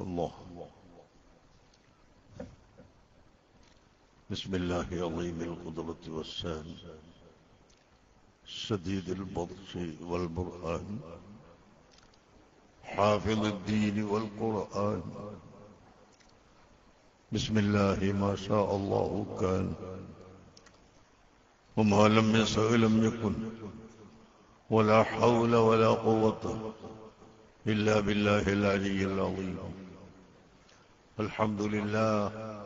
الله بسم الله عظيم القدرة والسان شديد البطش والبرهان حافظ الدين والقرآن بسم الله ما شاء الله كان وما لم يشأ لم يكن ولا حول ولا قوة إلا بالله العلي العظيم الحمد لله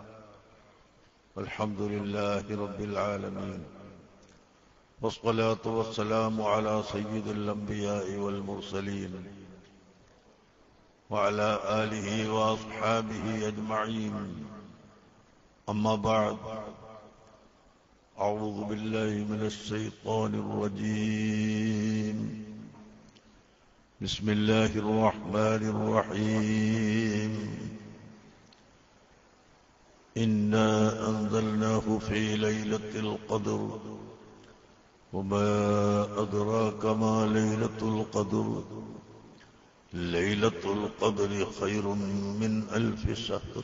الحمد لله رب العالمين والصلاة والسلام على سيد الأنبياء والمرسلين وعلى آله وأصحابه أجمعين أما بعد أعوذ بالله من الشيطان الرجيم بسم الله الرحمن الرحيم إنا أنزلناه في ليلة القدر وما أدراك ما ليلة القدر ليلة القدر خير من ألف شهر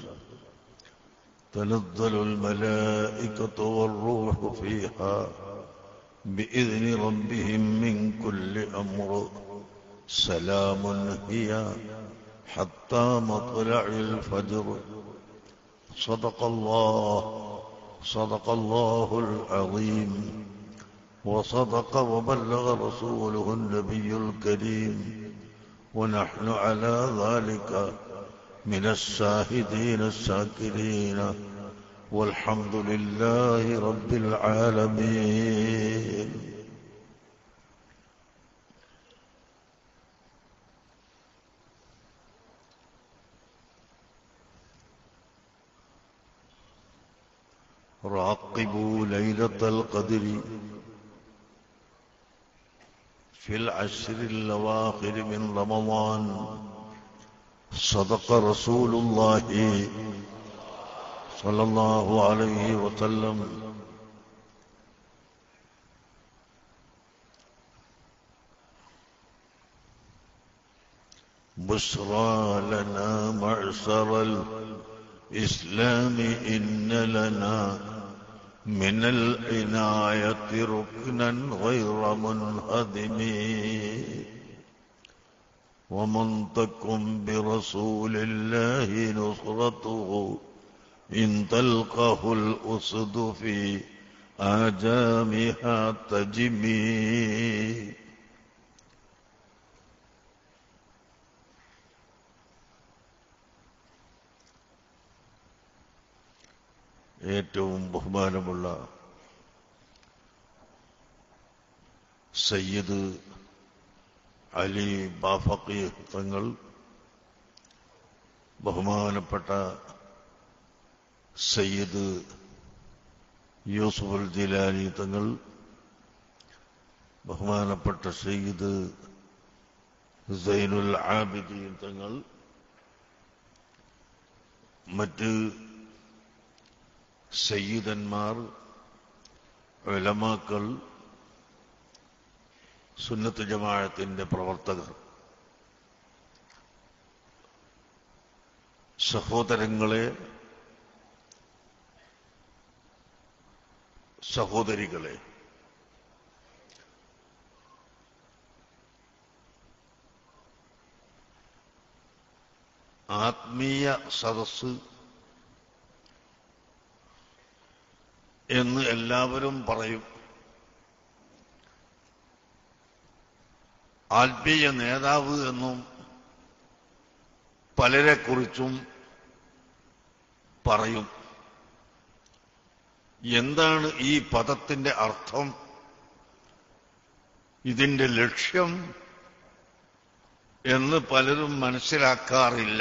تنزل الملائكة والروح فيها بإذن ربهم من كل أمر سلام هي حتى مطلع الفجر صدق الله صدق الله العظيم وصدق وبلغ رسوله النبي الكريم ونحن على ذلك من الشاهدين الشاكرين والحمد لله رب العالمين راقبوا ليلة القدر في العشر الأواخر من رمضان صدق رسول الله صلى الله عليه وسلم بشرى لنا معشر الإسلام إن لنا من العناية ركنا غير منهدم ومن تكن برسول الله نصرته إن تلقه الأسد في آجامها تجمي ഏറ്റവും ബഹുമാനമുള്ള സയ്യിദ് അലി ബാഫക്കി തങ്ങൾ ബഹുമാനപ്പെട്ട സയ്യിദ് യൂസുഫുൽ ജിലാനി തങ്ങൾ ബഹുമാനപ്പെട്ട സയ്യിദ് സൈനുൽ ആബിദീൻ തങ്ങൾ മറ്റ് സയ്യിദന്മാർ ഉലമാക്കൾ സുന്നത്ത് ജമാഅത്തിന്റെ പ്രവർത്തകർ സഹോദരങ്ങളെ സഹോദരികളെ ആത്മീയ സദസ് എന്ന് എല്ലാവരും പറയും ആത്മീയ നേതാവ് എന്നും പലരെക്കുറിച്ചും പറയും എന്താണ് ഈ പദത്തിന്റെ അർത്ഥം ഇതിന്റെ ലക്ഷ്യം എന്ന് പലരും മനസ്സിലാക്കാറില്ല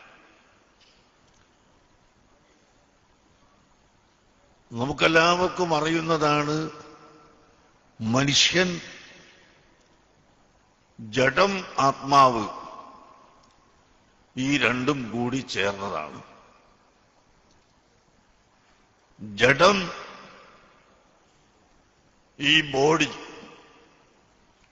നമുക്കെല്ലാവർക്കും അറിയുന്നതാണ് മനുഷ്യൻ ജഡം ആത്മാവ് ഈ രണ്ടും കൂടി ചേർന്നതാണ് ജഡം ഈ ബോഡി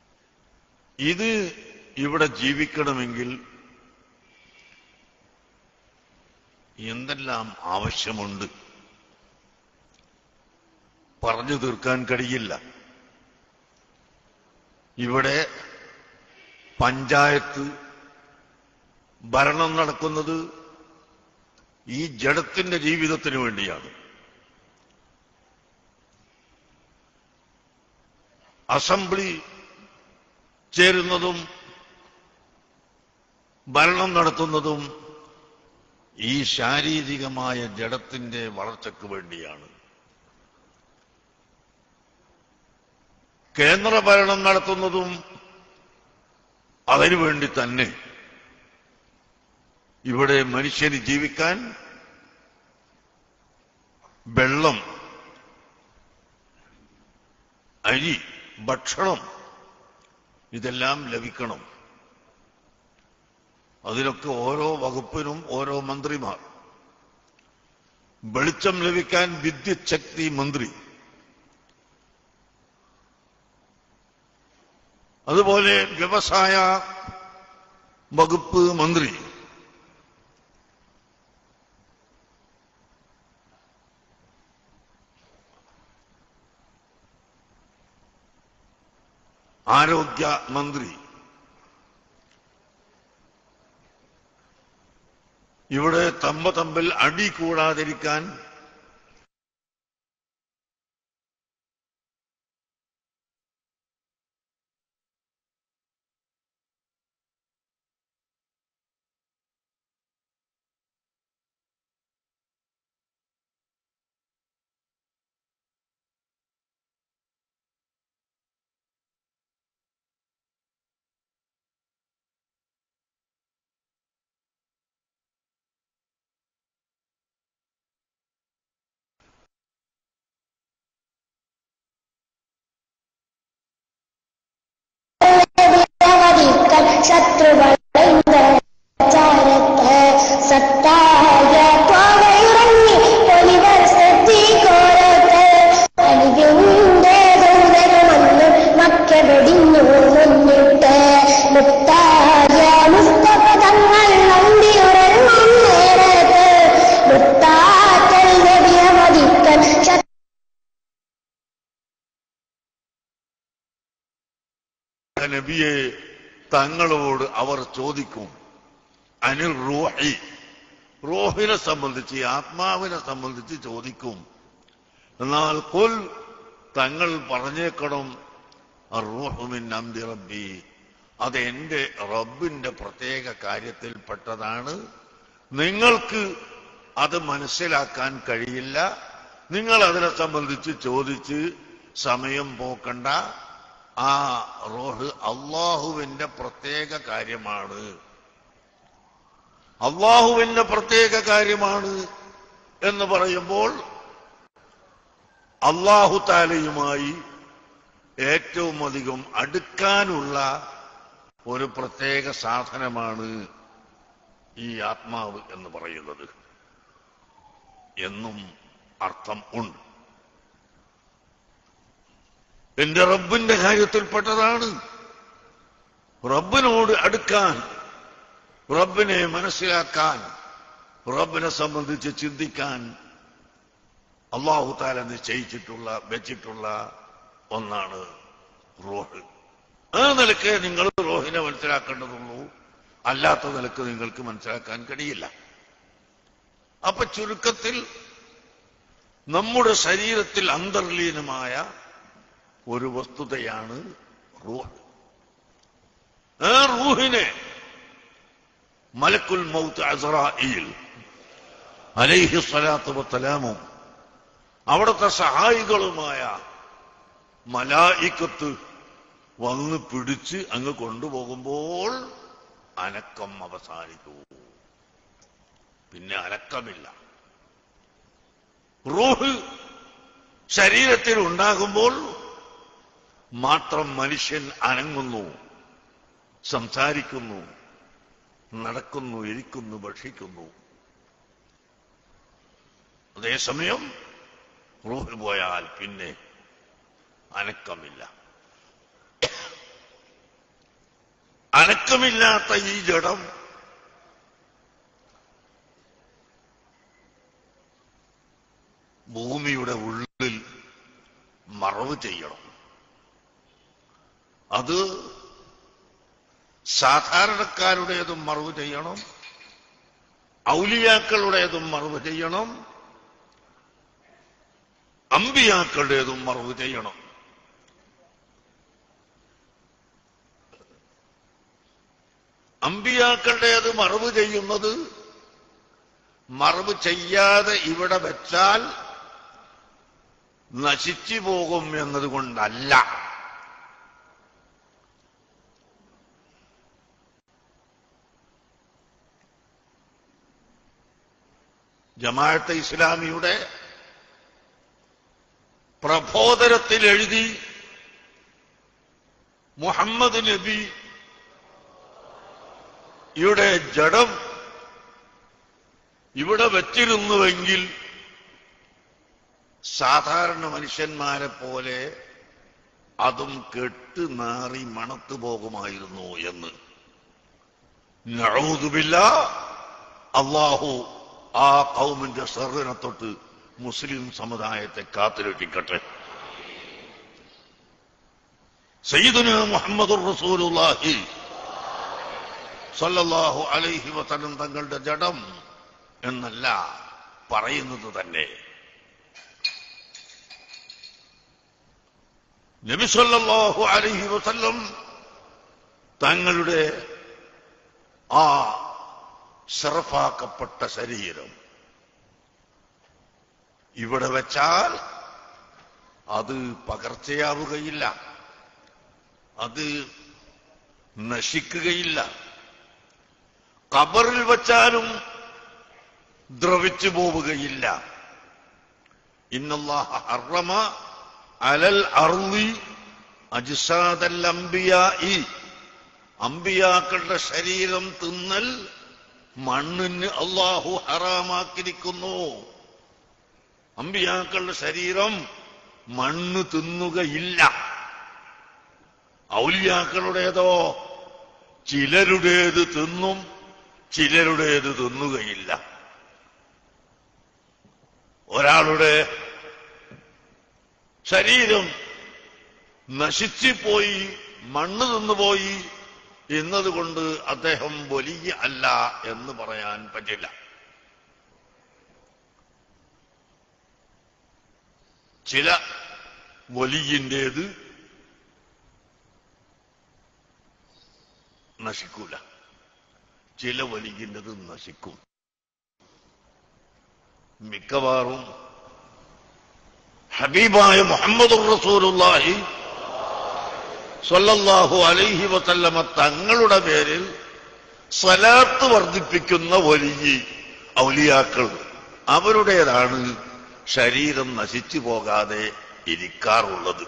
ഇത് ഇവിടെ ജീവിക്കണമെങ്കിൽ എന്തെല്ലാം ആവശ്യമുണ്ട് പറഞ്ഞു തീർക്കാൻ കഴിയില്ല ഇവിടെ പഞ്ചായത്ത് ഭരണം നടക്കുന്നത് ഈ ജഡത്തിന്റെ ജീവിതത്തിന് വേണ്ടിയാണ് അസംബ്ലി ചേരുന്നതും ഭരണം നടത്തുന്നതും ഈ ശാരീരികമായ ജഡത്തിന്റെ വളർച്ചയ്ക്ക് വേണ്ടിയാണ് കേന്ദ്ര ഭരണം നടത്തുന്നതും അതിനുവേണ്ടി തന്നെ ഇവിടെ മനുഷ്യന് ജീവിക്കാൻ വെള്ളം അരി ഭക്ഷണം ഇതെല്ലാം ലഭിക്കണം അതിനൊക്കെ ഓരോ വകുപ്പിനും ഓരോ മന്ത്രിമാർ വെളിച്ചം ലഭിക്കാൻ വിദ്യുത് ശക്തി മന്ത്രി അതുപോലെ വ്യവസായ വകുപ്പ് മന്ത്രി ആരോഗ്യ മന്ത്രി ഇവിടെ തമ്മ തമ്മിൽ അടി കൂടാതിരിക്കാൻ അവധിക്കൽ ശത്രുക്കളെ ചാരത്ത് സത്തായ ത്വാവയിറങ്ങി ഒലിവർ ശ്രദ്ധിക്കോരത്ത് അലിവിന്റെ ദൂതരുമന്ന് മക്ക വെടിഞ്ഞു മുന്നിട്ട് മുത്തായ മുസ്തഫ തങ്ങൾ നന്ദിയുറങ്ങും നേരത്ത് മുത്താറ്റൽ നബി അവധിക്കൽ ശത്രു നബിയെ തങ്ങളോട് അവർ ചോദിക്കും അനിൽ റൂഹി റൂഹിനെ സംബന്ധിച്ച് ഈ ആത്മാവിനെ സംബന്ധിച്ച് ചോദിക്കും എന്നാൽ കൊൽ തങ്ങൾ പറഞ്ഞേക്കണം റൂഹുമിൻ അംബി റബ്ബി അത് എന്റെ റബ്ബിന്റെ പ്രത്യേക കാര്യത്തിൽപ്പെട്ടതാണ് നിങ്ങൾക്ക് അത് മനസ്സിലാക്കാൻ കഴിയില്ല നിങ്ങൾ അതിനെ സംബന്ധിച്ച് ചോദിച്ച് സമയം പോക്കണ്ട ആ റോഹ് അള്ളാഹുവിന്റെ പ്രത്യേക കാര്യമാണ് അള്ളാഹുവിന്റെ പ്രത്യേക കാര്യമാണ് എന്ന് പറയുമ്പോൾ അള്ളാഹു താലയുമായി ഏറ്റവും അധികം അടുക്കാനുള്ള ഒരു പ്രത്യേക സാധനമാണ് ഈ ആത്മാവ് എന്ന് പറയുന്നത് എന്നും അർത്ഥം ഉണ്ട് എന്റെ റബ്ബിന്റെ കാര്യത്തിൽപ്പെട്ടതാണ് റബ്ബിനോട് അടുക്കാൻ റബ്ബിനെ മനസ്സിലാക്കാൻ റബ്ബിനെ സംബന്ധിച്ച് ചിന്തിക്കാൻ അള്ളാഹു താല നിശ്ചയിച്ചിട്ടുള്ള വെച്ചിട്ടുള്ള ഒന്നാണ് റോഹ് ആ നിലക്ക് നിങ്ങൾ റോഹിനെ മനസ്സിലാക്കേണ്ടതുള്ളൂ അല്ലാത്ത നിലക്ക് നിങ്ങൾക്ക് മനസ്സിലാക്കാൻ കഴിയില്ല അപ്പൊ ചുരുക്കത്തിൽ നമ്മുടെ ശരീരത്തിൽ അന്തർലീനമായ ഒരു വസ്തുതയാണ് റൂഹ് ആ റൂഹിനെ മലക്കുൽ മൗത്ത് അസറായിൽ അലൈഹി സ്വലാത്തു വസ്സലാമും അവിടുത്തെ സഹായികളുമായ മലായിക്കത്ത് വന്ന് പിടിച്ച് അങ്ങ് കൊണ്ടുപോകുമ്പോൾ അനക്കം അവസാനിക്കൂ പിന്നെ അനക്കമില്ല റൂഹ് ശരീരത്തിൽ ഉണ്ടാകുമ്പോൾ മാത്രം മനുഷ്യൻ അനങ്ങുന്നു സംസാരിക്കുന്നു നടക്കുന്നു ഇരിക്കുന്നു ഭക്ഷിക്കുന്നു അതേസമയം റൂഹ് പോയാൽ പിന്നെ അനക്കമില്ല അനക്കമില്ലാത്ത ഈ ജഡം മറവ് ചെയ്യണം അത് സാധാരണക്കാരുടേതും മറവ് ചെയ്യണം ഔലിയാക്കളുടേതും മറവ് ചെയ്യണം അമ്പിയാക്കളുടേതും മറവ് ചെയ്യണം അമ്പിയാക്കളുടേത് മറവ് ചെയ്യുന്നത് മറവ് ചെയ്യാതെ ഇവിടെ വെച്ചാൽ നശിച്ചു പോകും എന്നതുകൊണ്ടല്ല ജമാഅത്തെ ഇസ്ലാമിയുടെ പ്രബോധനത്തിൽ എഴുതി മുഹമ്മദ് നബി യുടെ ജഡം ഇവിടെ വച്ചിരുന്നുവെങ്കിൽ സാധാരണ മനുഷ്യന്മാരെ പോലെ അതും കെട്ട് നാറി മണത്തു പോകുമായിരുന്നു എന്ന് നഴൂതുമില്ല അള്ളാഹു ആ കൗമിന്റെ സെറിനെ തൊട്ട് മുസ്ലിം സമുദായത്തെ കാത്തുരക്ഷിക്കട്ടെ സയ്യിദുന മുഹമ്മദുർ റസൂലുള്ളാഹി സല്ലല്ലാഹു അലൈഹി വസല്ലം തങ്ങളുടെ ജഡം എന്നല്ല പറയുന്നത് തന്നെ നബി സല്ലല്ലാഹു അലൈഹി വസല്ലം തങ്ങളുടെ ആ ഷറഫാക്കപ്പെട്ട ശരീരം ഇവിടെ വെച്ചാൽ അത് പകർച്ചയാവുകയില്ല അത് നശിക്കുകയില്ല കബറിൽ വച്ചാലും ദ്രവിച്ചു പോവുകയില്ല ഇന്നല്ലാഹ ഹറമ അലൽ അർളി അജ്സാദൽ അംബിയായി അമ്പിയാക്കളുടെ ശരീരം തിന്നൽ മണ്ണിന് അള്ളാഹു ഹറാമാക്കിയിരിക്കുന്നു അമ്പിയാക്കളുടെ ശരീരം മണ്ണ് തിന്നുകയില്ല ഔലിയാക്കളുടേതോ ചിലരുടേത് തിന്നും ചിലരുടേത് തിന്നുകയില്ല ഒരാളുടെ ശരീരം നശിച്ചുപോയി മണ്ണ് തിന്നുപോയി എന്നതുകൊണ്ട് അദ്ദേഹം വലിയ അല്ല എന്ന് പറയാൻ പറ്റില്ല ചില വലിയന്റേത് നശിക്കൂല ചില വലിയന്റേത് നശിക്കും മിക്കവാറും ഹബീബായ മുഹമ്മദ് റസൂലുള്ളാഹി സ്വല്ലല്ലാഹു അലൈഹി വസല്ലമ തങ്ങളുടെ പേരിൽ സ്വലാത്ത് വർദ്ധിപ്പിക്കുന്ന വലിയ ഔലിയാക്കൾ അവരുടേതാണ് ശരീരം നശിച്ചു പോകാതെ ഇരിക്കാറുള്ളത്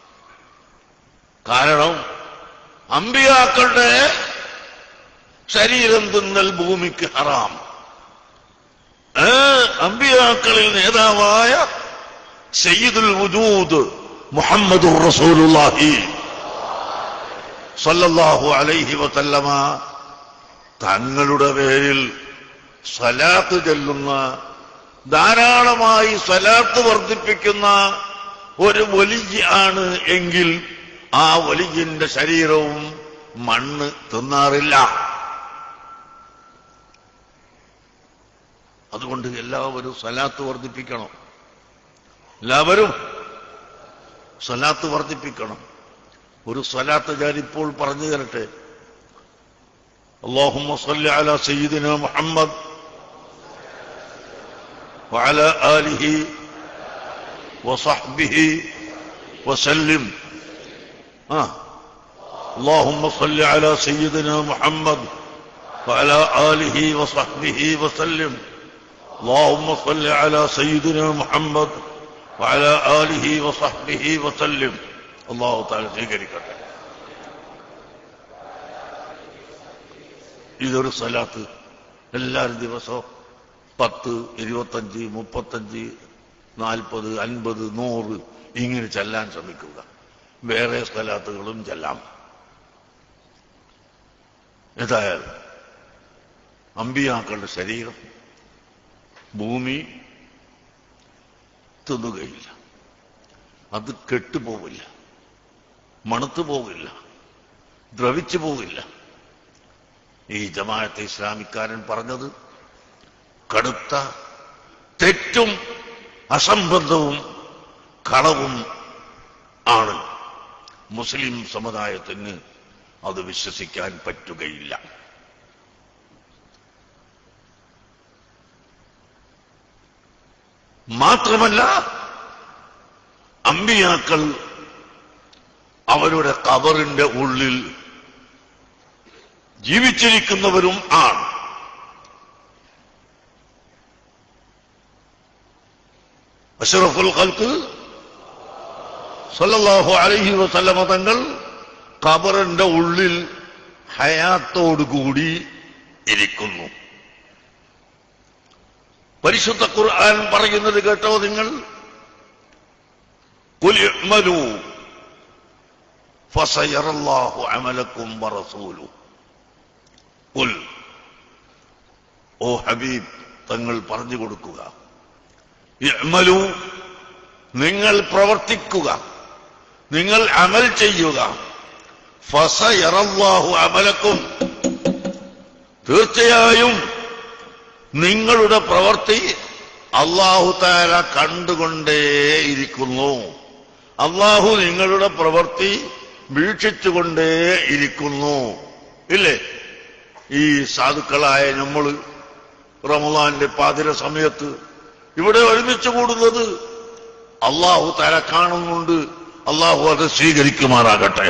കാരണം അമ്പിയാക്കളുടെ ശരീരം തിന്നൽ ഭൂമിക്ക് ഹറാം ഏ അമ്പിയാക്കളിൽ നേതാവായ സയ്യിദുൽ വുജൂദ് മുഹമ്മദുർ റസൂലുള്ളാഹി സല്ലല്ലാഹു അലൈഹി വസല്ലമ തങ്ങളുടെ പേരിൽ സ്വലാത്ത് ചെല്ലുന്ന ധാരാളമായി സ്വലാത്ത് വർദ്ധിപ്പിക്കുന്ന ഒരു വലിയ ആണ് എങ്കിൽ ആ വലിയന്റെ ശരീരവും മണ്ണ് തിന്നാറില്ല അതുകൊണ്ട് എല്ലാവരും സ്വലാത്ത് വർദ്ധിപ്പിക്കണം എല്ലാവരും സ്വലാത്ത് വർദ്ധിപ്പിക്കണം ഒരു സ്വലാത്ത് ഞാനിപ്പോൾ പറഞ്ഞു തരട്ടെ اللهم صل على سيدنا محمد وعلى آله وصحبه وسلم آه. اللهم صل على سيدنا محمد وعلى آله وصحبه وسلم اللهم صل على سيدنا محمد وعلى آله وصحبه وسلم الله تعالى സ്വീകരിക്കട്ടെ ഇതൊരു സ്വലാത്ത് എല്ലാവരും ദിവസവും പത്ത് ഇരുപത്തഞ്ച് മുപ്പത്തഞ്ച് നാൽപ്പത് അൻപത് നൂറ് ഇങ്ങനെ ചെല്ലാൻ ശ്രമിക്കുക വേറെ സ്ഥലത്തുകളും ചെല്ലാം ഏതായാലും അമ്പിയാക്കളുടെ ശരീരം ഭൂമി തിന്നുകയില്ല അത് കെട്ടുപോവില്ല മണുത്തു പോവില്ല ദ്രവിച്ചു പോവില്ല ഈ ജമാഅത്തെ ഇസ്ലാമിക്കാരൻ പറഞ്ഞത് കടുത്ത തെറ്റും അസംബന്ധവും കളവും ആണ് മുസ്ലിം സമുദായത്തിന് അത് വിശ്വസിക്കാൻ പറ്റുകയില്ല മാത്രമല്ല അമ്പിയാക്കൾ അവരുടെ കബറിന്റെ ഉള്ളിൽ ജീവിച്ചിരിക്കുന്നവരും ആണ് അഷറഫുൽ ഖൽക്ക് സല്ലല്ലാഹു അലൈഹി വസല്ലമ തങ്ങൾ ഖബറിന്റെ ഉള്ളിൽ ഹയാത്തോടുകൂടി ഇരിക്കുന്നു പരിശുദ്ധ ഖുർആൻ പറയുന്നത് കേട്ടോ നിങ്ങൾ قل اعملوا فسيرى الله عملكم ورسوله قل ഓ ഹബീബ് തങ്ങൾ പറഞ്ഞു കൊടുക്കുക ഇഅ്മലു നിങ്ങൾ പ്രവർത്തിക്കുക നിങ്ങൾ അമൽ ചെയ്യുക ഫസയറല്ലാഹു അമലക്കും തീർച്ചയായും നിങ്ങളുടെ പ്രവൃത്തി അള്ളാഹു താര കണ്ടുകൊണ്ടേയിരിക്കുന്നു അള്ളാഹു നിങ്ങളുടെ പ്രവൃത്തി വീക്ഷിച്ചുകൊണ്ടേ ഇരിക്കുന്നു ഇല്ലേ ഈ സാധുക്കളായ നമ്മൾ റമദാന്റെ പാതിര സമയത്ത് ഇവിടെ ഒരുമിച്ച് കൂടുന്നത് അള്ളാഹു താര കാണുന്നുണ്ട് അള്ളാഹു അത് സ്വീകരിക്കുമാറാകട്ടെ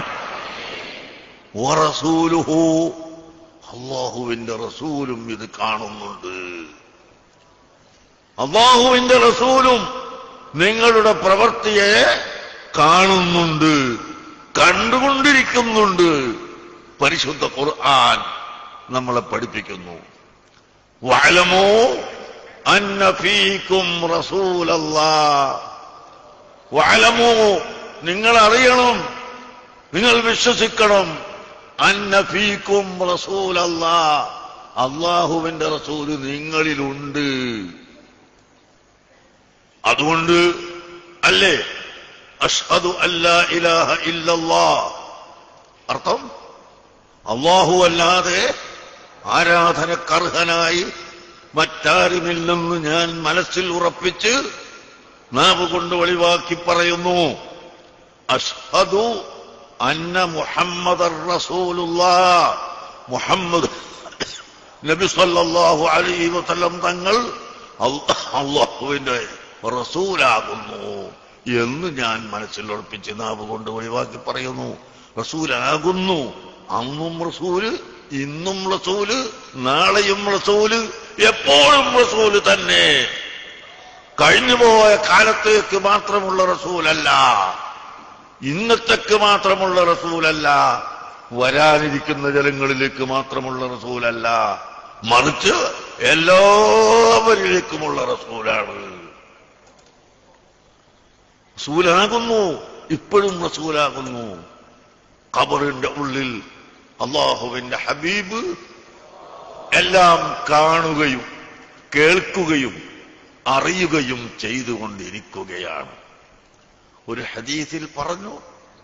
വറസൂലുഹു അള്ളാഹുവിന്റെ റസൂലും ഇത് കാണുന്നുണ്ട് അള്ളാഹുവിന്റെ റസൂലും നിങ്ങളുടെ പ്രവൃത്തിയെ കാണുന്നുണ്ട് കണ്ടുകൊണ്ടിരിക്കുന്നുണ്ട് പരിശുദ്ധ ഖുർആൻ നമ്മളെ പഠിപ്പിക്കുന്നു വഅലമോ അന്ന ഫീക്കും റസൂലല്ലാ വഅലമോ നിങ്ങൾ അറിയണം നിങ്ങൾ വിശ്വസിക്കണം അന്ന ഫീക്കും റസൂലല്ലാ അള്ളാഹുവിന്റെ റസൂല് നിങ്ങളിലുണ്ട് അതുകൊണ്ട് അല്ലേ അഷ്ഹദു അല്ലാ ഇലാഹ ഇല്ലല്ലാ അർത്ഥം അള്ളാഹു അല്ലാതെ ആരാധനക്കർഹനായി മറ്റാരുമില്ലെന്ന് ഞാൻ മനസ്സിൽ ഉറപ്പിച്ച് നാവ് കൊണ്ട് വെളിവാക്കി പറയുന്നു അഷ്ഹദു അന്ന മുഹമ്മദ് റസൂലുള്ളാ മുഹമ്മദ് നബി സല്ലല്ലാഹു അലൈഹി വസല്ലം തങ്ങൾ അല്ലാ- അള്ളാഹുവിന്റെ റസൂലാകുന്നു എന്ന് ഞാൻ മനസ്സിൽ ഉറപ്പിച്ച് നാവ് കൊണ്ട് ഒഴിവാക്കി പറയുന്നു റസൂലാകുന്നു അന്നും റസൂല് ഇന്നും റസൂല് നാളെയും റസൂല് എപ്പോഴും റസൂല് തന്നെ കഴിഞ്ഞുപോയ കാലത്തേക്ക് മാത്രമുള്ള റസൂലല്ല ഇന്നത്തേക്ക് മാത്രമുള്ള റസൂലല്ല വരാനിരിക്കുന്ന ജലങ്ങളിലേക്ക് മാത്രമുള്ള റസൂലല്ല മറിച്ച് എല്ലാവരിലേക്കുമുള്ള റസൂലാണ് റസൂലാകുന്നു ഇപ്പോഴും റസൂലാകുന്നു ഖബറിന്റെ ഉള്ളിൽ അള്ളാഹുവിന്റെ ഹബീബ് എല്ലാം കാണുകയും കേൾക്കുകയും അറിയുകയും ചെയ്തുകൊണ്ടിരിക്കുകയാണ് ഒരു ഹദീസിൽ പറഞ്ഞു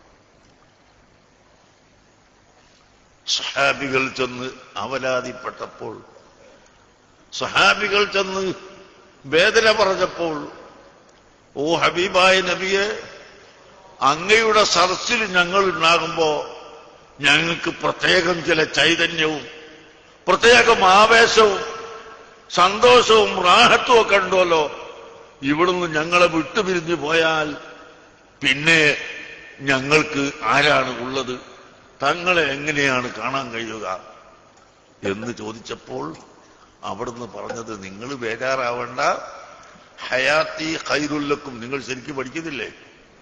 സഹാബികൾ ചെന്ന് അവലാതിപ്പെട്ടപ്പോൾ സഹാബികൾ ചെന്ന് വേദന പറഞ്ഞപ്പോൾ ഓ ഹബീബായ നബിയെ അങ്ങയുടെ സദസ്സിൽ ഞങ്ങൾ ഉണ്ടാകുമ്പോ ഞങ്ങൾക്ക് പ്രത്യേകം ചില ചൈതന്യവും പ്രത്യേകം ആവേശവും സന്തോഷവും റാഹത്തും ഒക്കെ ഉണ്ടല്ലോ ഇവിടുന്ന് ഞങ്ങളെ വിട്ടുപിരിഞ്ഞു പോയാൽ പിന്നെ ഞങ്ങൾക്ക് ആരാണ് ഉള്ളത് തങ്ങളെ എങ്ങനെയാണ് കാണാൻ കഴിയുക എന്ന് ചോദിച്ചപ്പോൾ അവിടുന്ന് പറഞ്ഞത് നിങ്ങൾ ബേജാറാവണ്ട ഹയാത്തി ഖൈറുല്ലക്കും നിങ്ങൾ ശരിക്കും പഠിക്കുന്നില്ലേ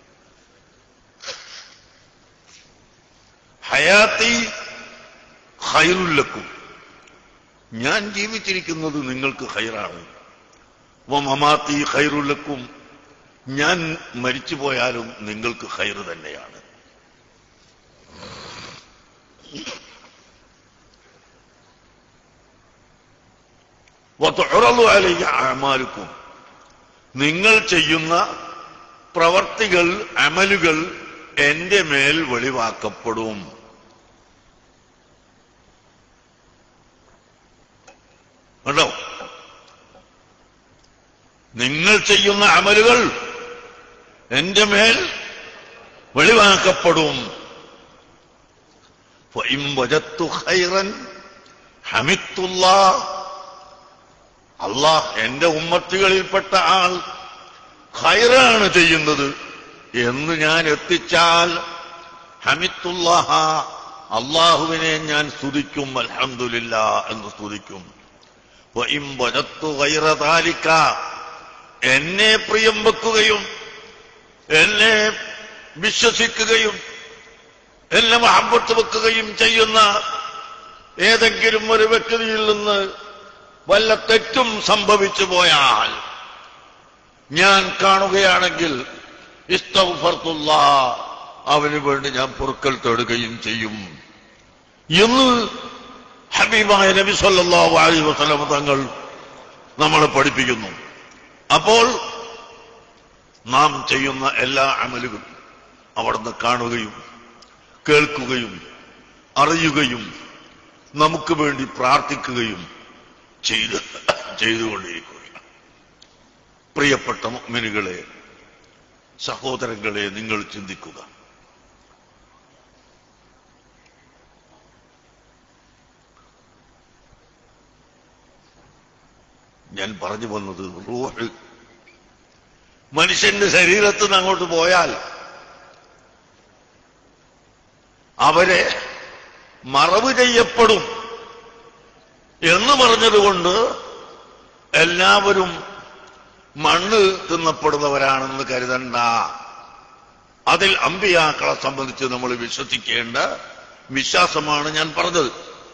ഹയാത്തി ഖൈറുല്ലക്കും ഞാൻ ജീവിച്ചിരിക്കുന്നത് നിങ്ങൾക്ക് ഖൈറാണ് മമാത്തി ഖൈറുല്ലക്കും ഞാൻ മരിച്ചുപോയാലും നിങ്ങൾക്ക് ഖൈറ് തന്നെയാണ് വതുഅറളു അലയ്യ അഅമാലുക്കും നിങ്ങൾ ചെയ്യുന്ന പ്രവർത്തികൾ അമലുകൾ എന്റെ മേൽ വെളിവാക്കപ്പെടും കണ്ടോ നിങ്ങൾ ചെയ്യുന്ന അമലുകൾ എന്റെ മേൽ വെളിവാക്കപ്പെടും فإن وجدت خيرا حمدت الله അള്ളാഹ് എന്റെ ഉമ്മത്തുകളിൽപ്പെട്ട ആൾ ഖൈറാണ് ചെയ്യുന്നത് എന്ന് ഞാൻ എത്തിച്ചാൽ ഹമിത്തുല്ലാഹ അള്ളാഹുവിനെ ഞാൻ സ്തുതിക്കും അൽഹംദുലില്ല എന്ന് സ്തുതിക്കും വഇൻ വജത്തു ഗൈറ ദാലിക എന്നെ പ്രിയം വെക്കുകയും എന്നെ വിശ്വസിക്കുകയും എന്നെ മഹബത്ത് വെക്കുകയും ചെയ്യുന്ന ഏതെങ്കിലും ഒരു വ്യക്തിയിൽ നിന്ന് വല്ല തെറ്റും സംഭവിച്ചു പോയാൽ ഞാൻ കാണുകയാണെങ്കിൽ ഇസ്തഫർത്തുള്ള അവന് വേണ്ടി ഞാൻ പൊറുക്കൽ തേടുകയും ചെയ്യും എന്ന് ഹബീബായ നബി സല്ലല്ലാഹു അലൈഹി വസല്ലം തങ്ങൾ നമ്മളെ പഠിപ്പിക്കുന്നു അപ്പോൾ നാം ചെയ്യുന്ന എല്ലാ അമലുകളും അവിടുന്ന് കാണുകയും കേൾക്കുകയും അറിയുകയും നമുക്ക് വേണ്ടി പ്രാർത്ഥിക്കുകയും ചെയ്ത് ചെയ്തുകൊണ്ടിരിക്കുകയാണ് പ്രിയപ്പെട്ട മുഅ്മിനുകളെ സഹോദരങ്ങളെ നിങ്ങൾ ചിന്തിക്കുക ഞാൻ പറഞ്ഞു വന്നത് റൂഹ് മനുഷ്യന്റെ ശരീരത്തിൽ നിന്ന് അങ്ങോട്ട് പോയാൽ അവരെ മറവ് ചെയ്യപ്പെടും എന്ന് പറഞ്ഞതുകൊണ്ട് എല്ലാവരും മണ്ണ് തിന്നപ്പെടുന്നവരാണെന്ന് കരുതണ്ട അതിൽ അമ്പിയാക്കളെ സംബന്ധിച്ച് നമ്മൾ വിശ്വസിക്കേണ്ട വിശ്വാസമാണ് ഞാൻ പറഞ്ഞത്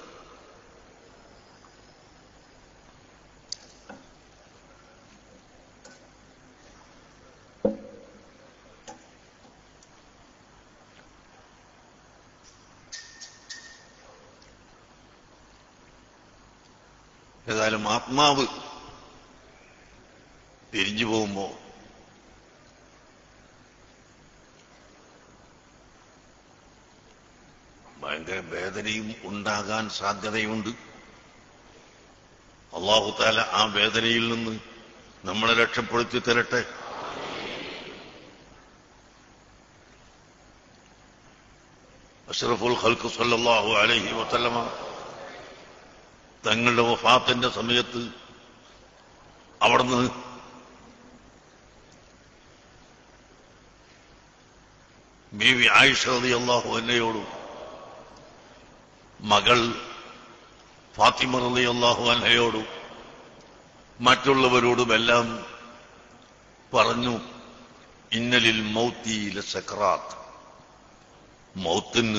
ഏതായാലും ആത്മാവ് പിരിഞ്ഞു പോകുമ്പോ ഭയങ്കര വേദനയും ഉണ്ടാകാൻ സാധ്യതയുണ്ട് അള്ളാഹു താല ആ വേദനയിൽ നിന്ന് നമ്മളെ രക്ഷപ്പെടുത്തി തരട്ടെ അഷ്റഫുൽ ഖൽക്ക് സല്ലല്ലാഹു അലൈഹി വസല്ലമ തങ്ങളുടെ വഫാത്തിന്റെ സമയത്ത് അവിടുന്ന് ബീവി ആയിഷ റളിയല്ലാഹു അൻഹയോടും മകൾ ഫാത്തിമ റളിയല്ലാഹു അൻഹയോടും മറ്റുള്ളവരോടുമെല്ലാം പറഞ്ഞു ഇന്നലിൽ മൗത്തി ലസക്രാത്ത് മൗത്തിന്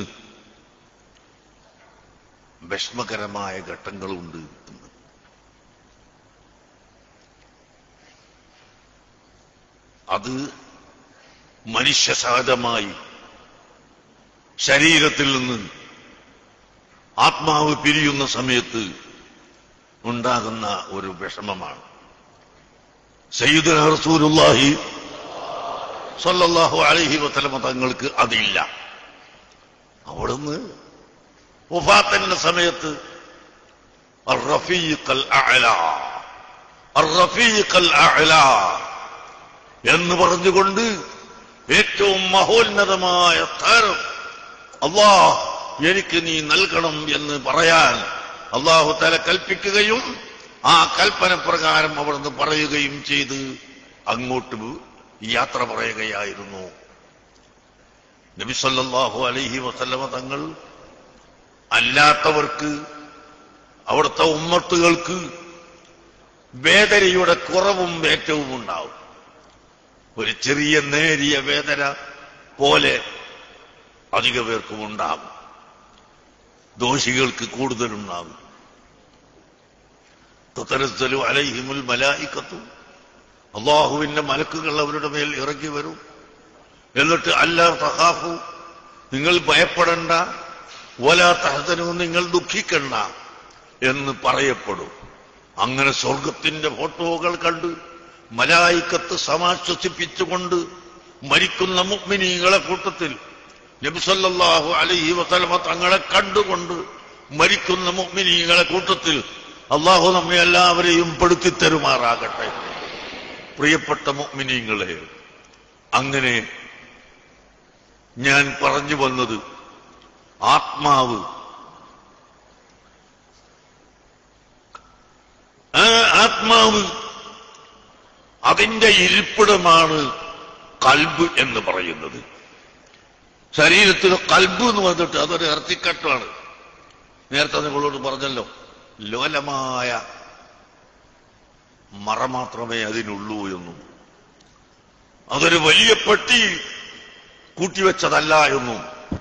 വിഷമകരമായ ഘട്ടങ്ങളുണ്ട് എന്ന് അത് മനുഷ്യസഹജമായി ശരീരത്തിൽ നിന്ന് ആത്മാവ് പിരിയുന്ന സമയത്ത് ഉണ്ടാകുന്ന ഒരു വിഷമമാണ് സയ്യിദുന റസൂലുള്ളാഹി സല്ലല്ലാഹു അലൈഹി വസല്ലമ തങ്ങൾക്ക് അതില്ല അവിടുന്ന് വഫാത്തിന്റെ സമയത്ത് الرفيق الأعلى الرفيق الأعلى എന്ന് പറഞ്ഞുകൊണ്ട് ഏറ്റവും മഹോന്നതമായ സ്ഥാനം അള്ളാഹ് എനിക്ക് നീ നൽകണം എന്ന് പറയാൻ അള്ളാഹു തല കൽപ്പിക്കുകയും ആ കൽപ്പന പ്രകാരം അവിടുന്ന് പറയുകയും ചെയ്ത് അങ്ങോട്ട് യാത്ര പറയുകയായിരുന്നു നബിസല്ലാഹു അലൈഹി വസല്ലമ തങ്ങൾ അല്ലാത്തവർക്ക് അവിടുത്തെ ഉമ്മത്തുകൾക്ക് വേദനയുടെ കുറവും ഏറ്റവും ഉണ്ടാവും ഒരു ചെറിയ നേരിയ വേദന പോലെ അധിക പേർക്കും ഉണ്ടാകും ദോഷികൾക്ക് കൂടുതലുണ്ടാകും തത്തരസ്സലു അലൈഹിമുൽ മലായിക്കത്തു അള്ളാഹുവിന്റെ മലക്കുകൾ അവരുടെ മേൽ ഇറങ്ങി വരും എന്നിട്ട് അല്ലാ തഹാഫു നിങ്ങൾ ഭയപ്പെടണ്ട വല തഹതനു നിങ്ങൾ ദുഃഖിക്കണ്ട എന്ന് പറയപ്പെടും അങ്ങനെ സ്വർഗത്തിന്റെ ഫോട്ടോകൾ കണ്ട് മലായിക്കത്ത് സമാശ്വസിപ്പിച്ചുകൊണ്ട് മരിക്കുന്ന മുഗ്മിനീങ്ങളെ കൂട്ടത്തിൽ നബിസല്ലാഹു അലൈഹി വസല്ലമ തങ്ങളെ കണ്ടുകൊണ്ട് മരിക്കുന്ന മുഗ്മിനീങ്ങളെ കൂട്ടത്തിൽ അള്ളാഹു നമ്മെ എല്ലാവരെയും പെടുത്തിത്തരുമാറാകട്ടെ പ്രിയപ്പെട്ട മുഗ്മിനീങ്ങളെ അങ്ങനെ ഞാൻ പറഞ്ഞു വന്നത് ആത്മാവ് ആ ആത്മാവ് അതിന്റെ ഇരിപ്പിടമാണ് കൽബ് എന്ന് പറയുന്നത് ശരീരത്തിൽ കൽബ് എന്ന് വന്നിട്ട് അതൊരു ഇറച്ചിക്കട്ടാണ് നേരത്തെ നിങ്ങളോട് പറഞ്ഞല്ലോ ലോലമായ മറ മാത്രമേ അതിനുള്ളൂ എന്നും അതൊരു വലിയ പെട്ടി കൂട്ടിവെച്ചതല്ല എന്നും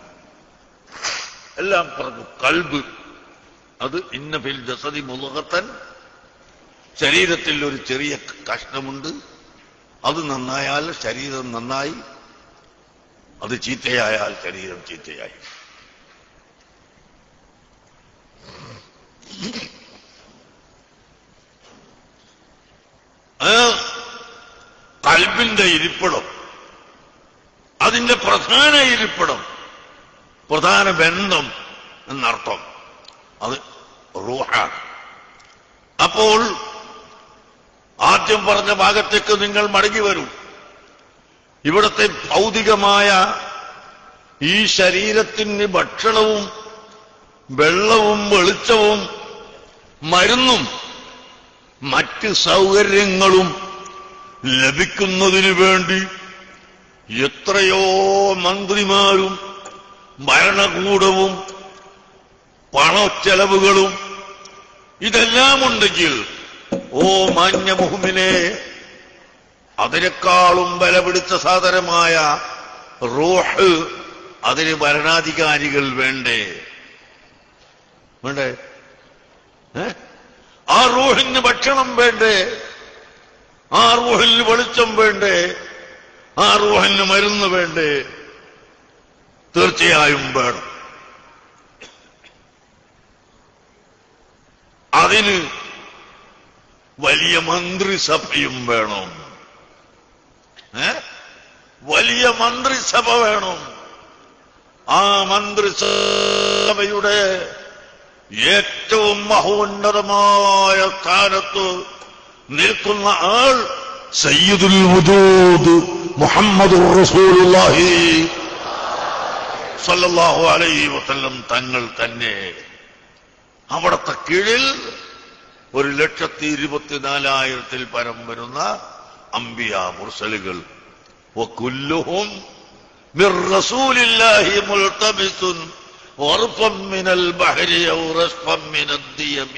എല്ലാം പറഞ്ഞു കൽബ് അത് ഇന്ന ഫിൽ ജസദി മുലകത്തൻ ശരീരത്തിൽ ഒരു ചെറിയ കഷ്ണമുണ്ട് അത് നന്നായാൽ ശരീരം നന്നായി അത് ചീത്തയായാൽ ശരീരം ചീത്തയായി ആ കൽബിന്റെ ഇരിപ്പിടം അതിന്റെ പ്രധാന ഇരിപ്പിടം പ്രധാന ബന്ധം എന്നർത്ഥം അത് റൂഹാണ് അപ്പോൾ ആദ്യം പറഞ്ഞ ഭാഗത്തേക്ക് നിങ്ങൾ മടങ്ങി വരൂ ഇവിടത്തെ ഭൗതികമായ ഈ ശരീരത്തിന് ഭക്ഷണവും വെള്ളവും വെളിച്ചവും മരുന്നും മറ്റ് സൗകര്യങ്ങളും ലഭിക്കുന്നതിനു വേണ്ടി എത്രയോ മന്ത്രിമാരും ഭരണകൂടവും പണച്ചെലവുകളും ഇതെല്ലാം ഉണ്ടെങ്കിൽ ഓ മാന്യ മുഹമ്മിനെ അതിനേക്കാളും ബല പിടിച്ച സാധനമായ റോഹ് അതിന് ഭരണാധികാരികൾ വേണ്ടേ വേണ്ടേ ഏ? ആ റൂഹിന് ഭക്ഷണം വേണ്ടേ ആ റൂഹിന് വെളിച്ചം വേണ്ടേ ആ റൂഹിന് മരുന്ന് വേണ്ടേ തീർച്ചയായും വേണം അതിന് വലിയ മന്ത്രിസഭയും വേണം ഏ? വലിയ മന്ത്രിസഭ വേണം ആ മന്ത്രിസഭയുടെ ഏറ്റവും മഹോന്നതമായ സ്ഥാനത്ത് നിൽക്കുന്ന ആൾ സയ്യിദുൽ വജൂദ് മുഹമ്മദ് റസൂലുള്ളാഹി സല്ലല്ലാഹു അലൈഹി വസല്ലം തങ്ങൾ തന്നെ അവിടത്തെ കീഴിൽ ഒരു ലക്ഷത്തി ഇരുപത്തിനാലായിരത്തിൽ പരം വരുന്ന അംബിയ മുർസലുകൾ وكلهم من رسول الله ملتبس غرفا من البحر او رشفا من الديم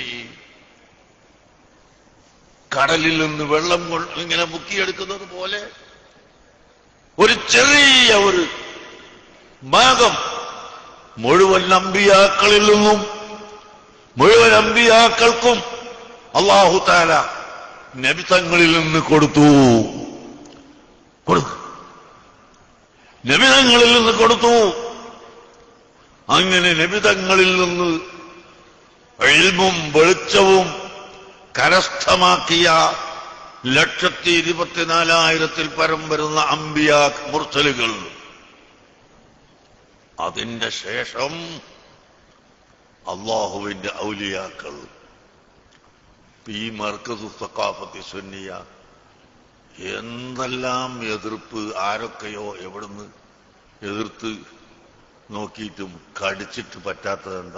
കടലിൽ നിന്ന് വെള്ളം കൊ- ഇങ്ങനെ മുക്കിയെടുക്കുന്നത് പോലെ ഒരു ചെറിയ ഒരു ഭാഗം മുഴുവൻ അമ്പിയാക്കളിൽ നിന്നും മുഴുവൻ അമ്പിയാക്കൾക്കും അള്ളാഹു താല നബിതങ്ങളിൽ നിന്ന് കൊടുത്തു കൊടുത്തു നബിതങ്ങളിൽ നിന്ന് കൊടുത്തു അങ്ങനെ നബിതങ്ങളിൽ നിന്ന് എൽമും വെളിച്ചവും കരസ്ഥമാക്കിയ ലക്ഷത്തി ഇരുപത്തിനാലായിരത്തിൽ പരം വരുന്ന അമ്പിയ മുർസലുകൾ അതിന്റെ ശേഷം അള്ളാഹുവിന്റെ ഔലിയാക്കൾ ഈ മർക്കസ് സക്കാഫത്തി സുന്നിയ എന്തെല്ലാം എതിർപ്പ് ആരൊക്കെയോ എവിടുന്ന് എതിർത്ത് നോക്കിയിട്ടും കടിച്ചിട്ട് പറ്റാത്തത് എന്താ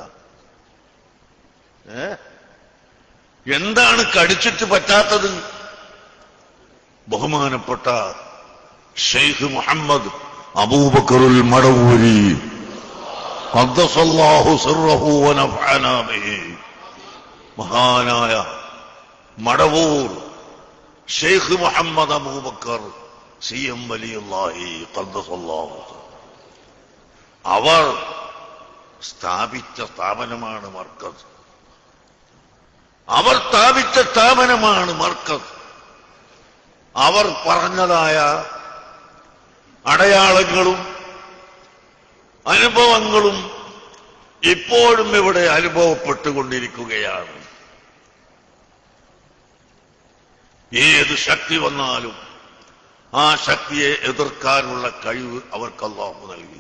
ഏ എന്താണ് കടിച്ചിട്ട് പറ്റാത്തത് ബഹുമാനപ്പെട്ട ഷെയ്ഖ് മുഹമ്മദ് അബൂബക്കറുൽ മടവൂരി ഖദ്ദസല്ലാഹു സിർറഹു വനഫഅനാ ബിഹി മഹാനായ മടവൂർ ഷെയ്ഖ് മുഹമ്മദ് അബൂബക്കർ സി എം വലിയുള്ളാഹി ഖദ്ദസല്ലാഹു അവർ സ്ഥാപിച്ച സ്ഥാപനമാണ് മർക്കസ് അവർ സ്ഥാപിച്ച സ്ഥാപനമാണ് മർക്കസ് അവർ പറഞ്ഞതായ അടയാളങ്ങളും അനുഭവങ്ങളും ഇപ്പോഴും ഇവിടെ അനുഭവപ്പെട്ടുകൊണ്ടിരിക്കുകയാണ് ഏത് ശക്തി വന്നാലും ആ ശക്തിയെ എതിർക്കാനുള്ള കഴിവ് അവർക്ക് അള്ളാഹു നൽകി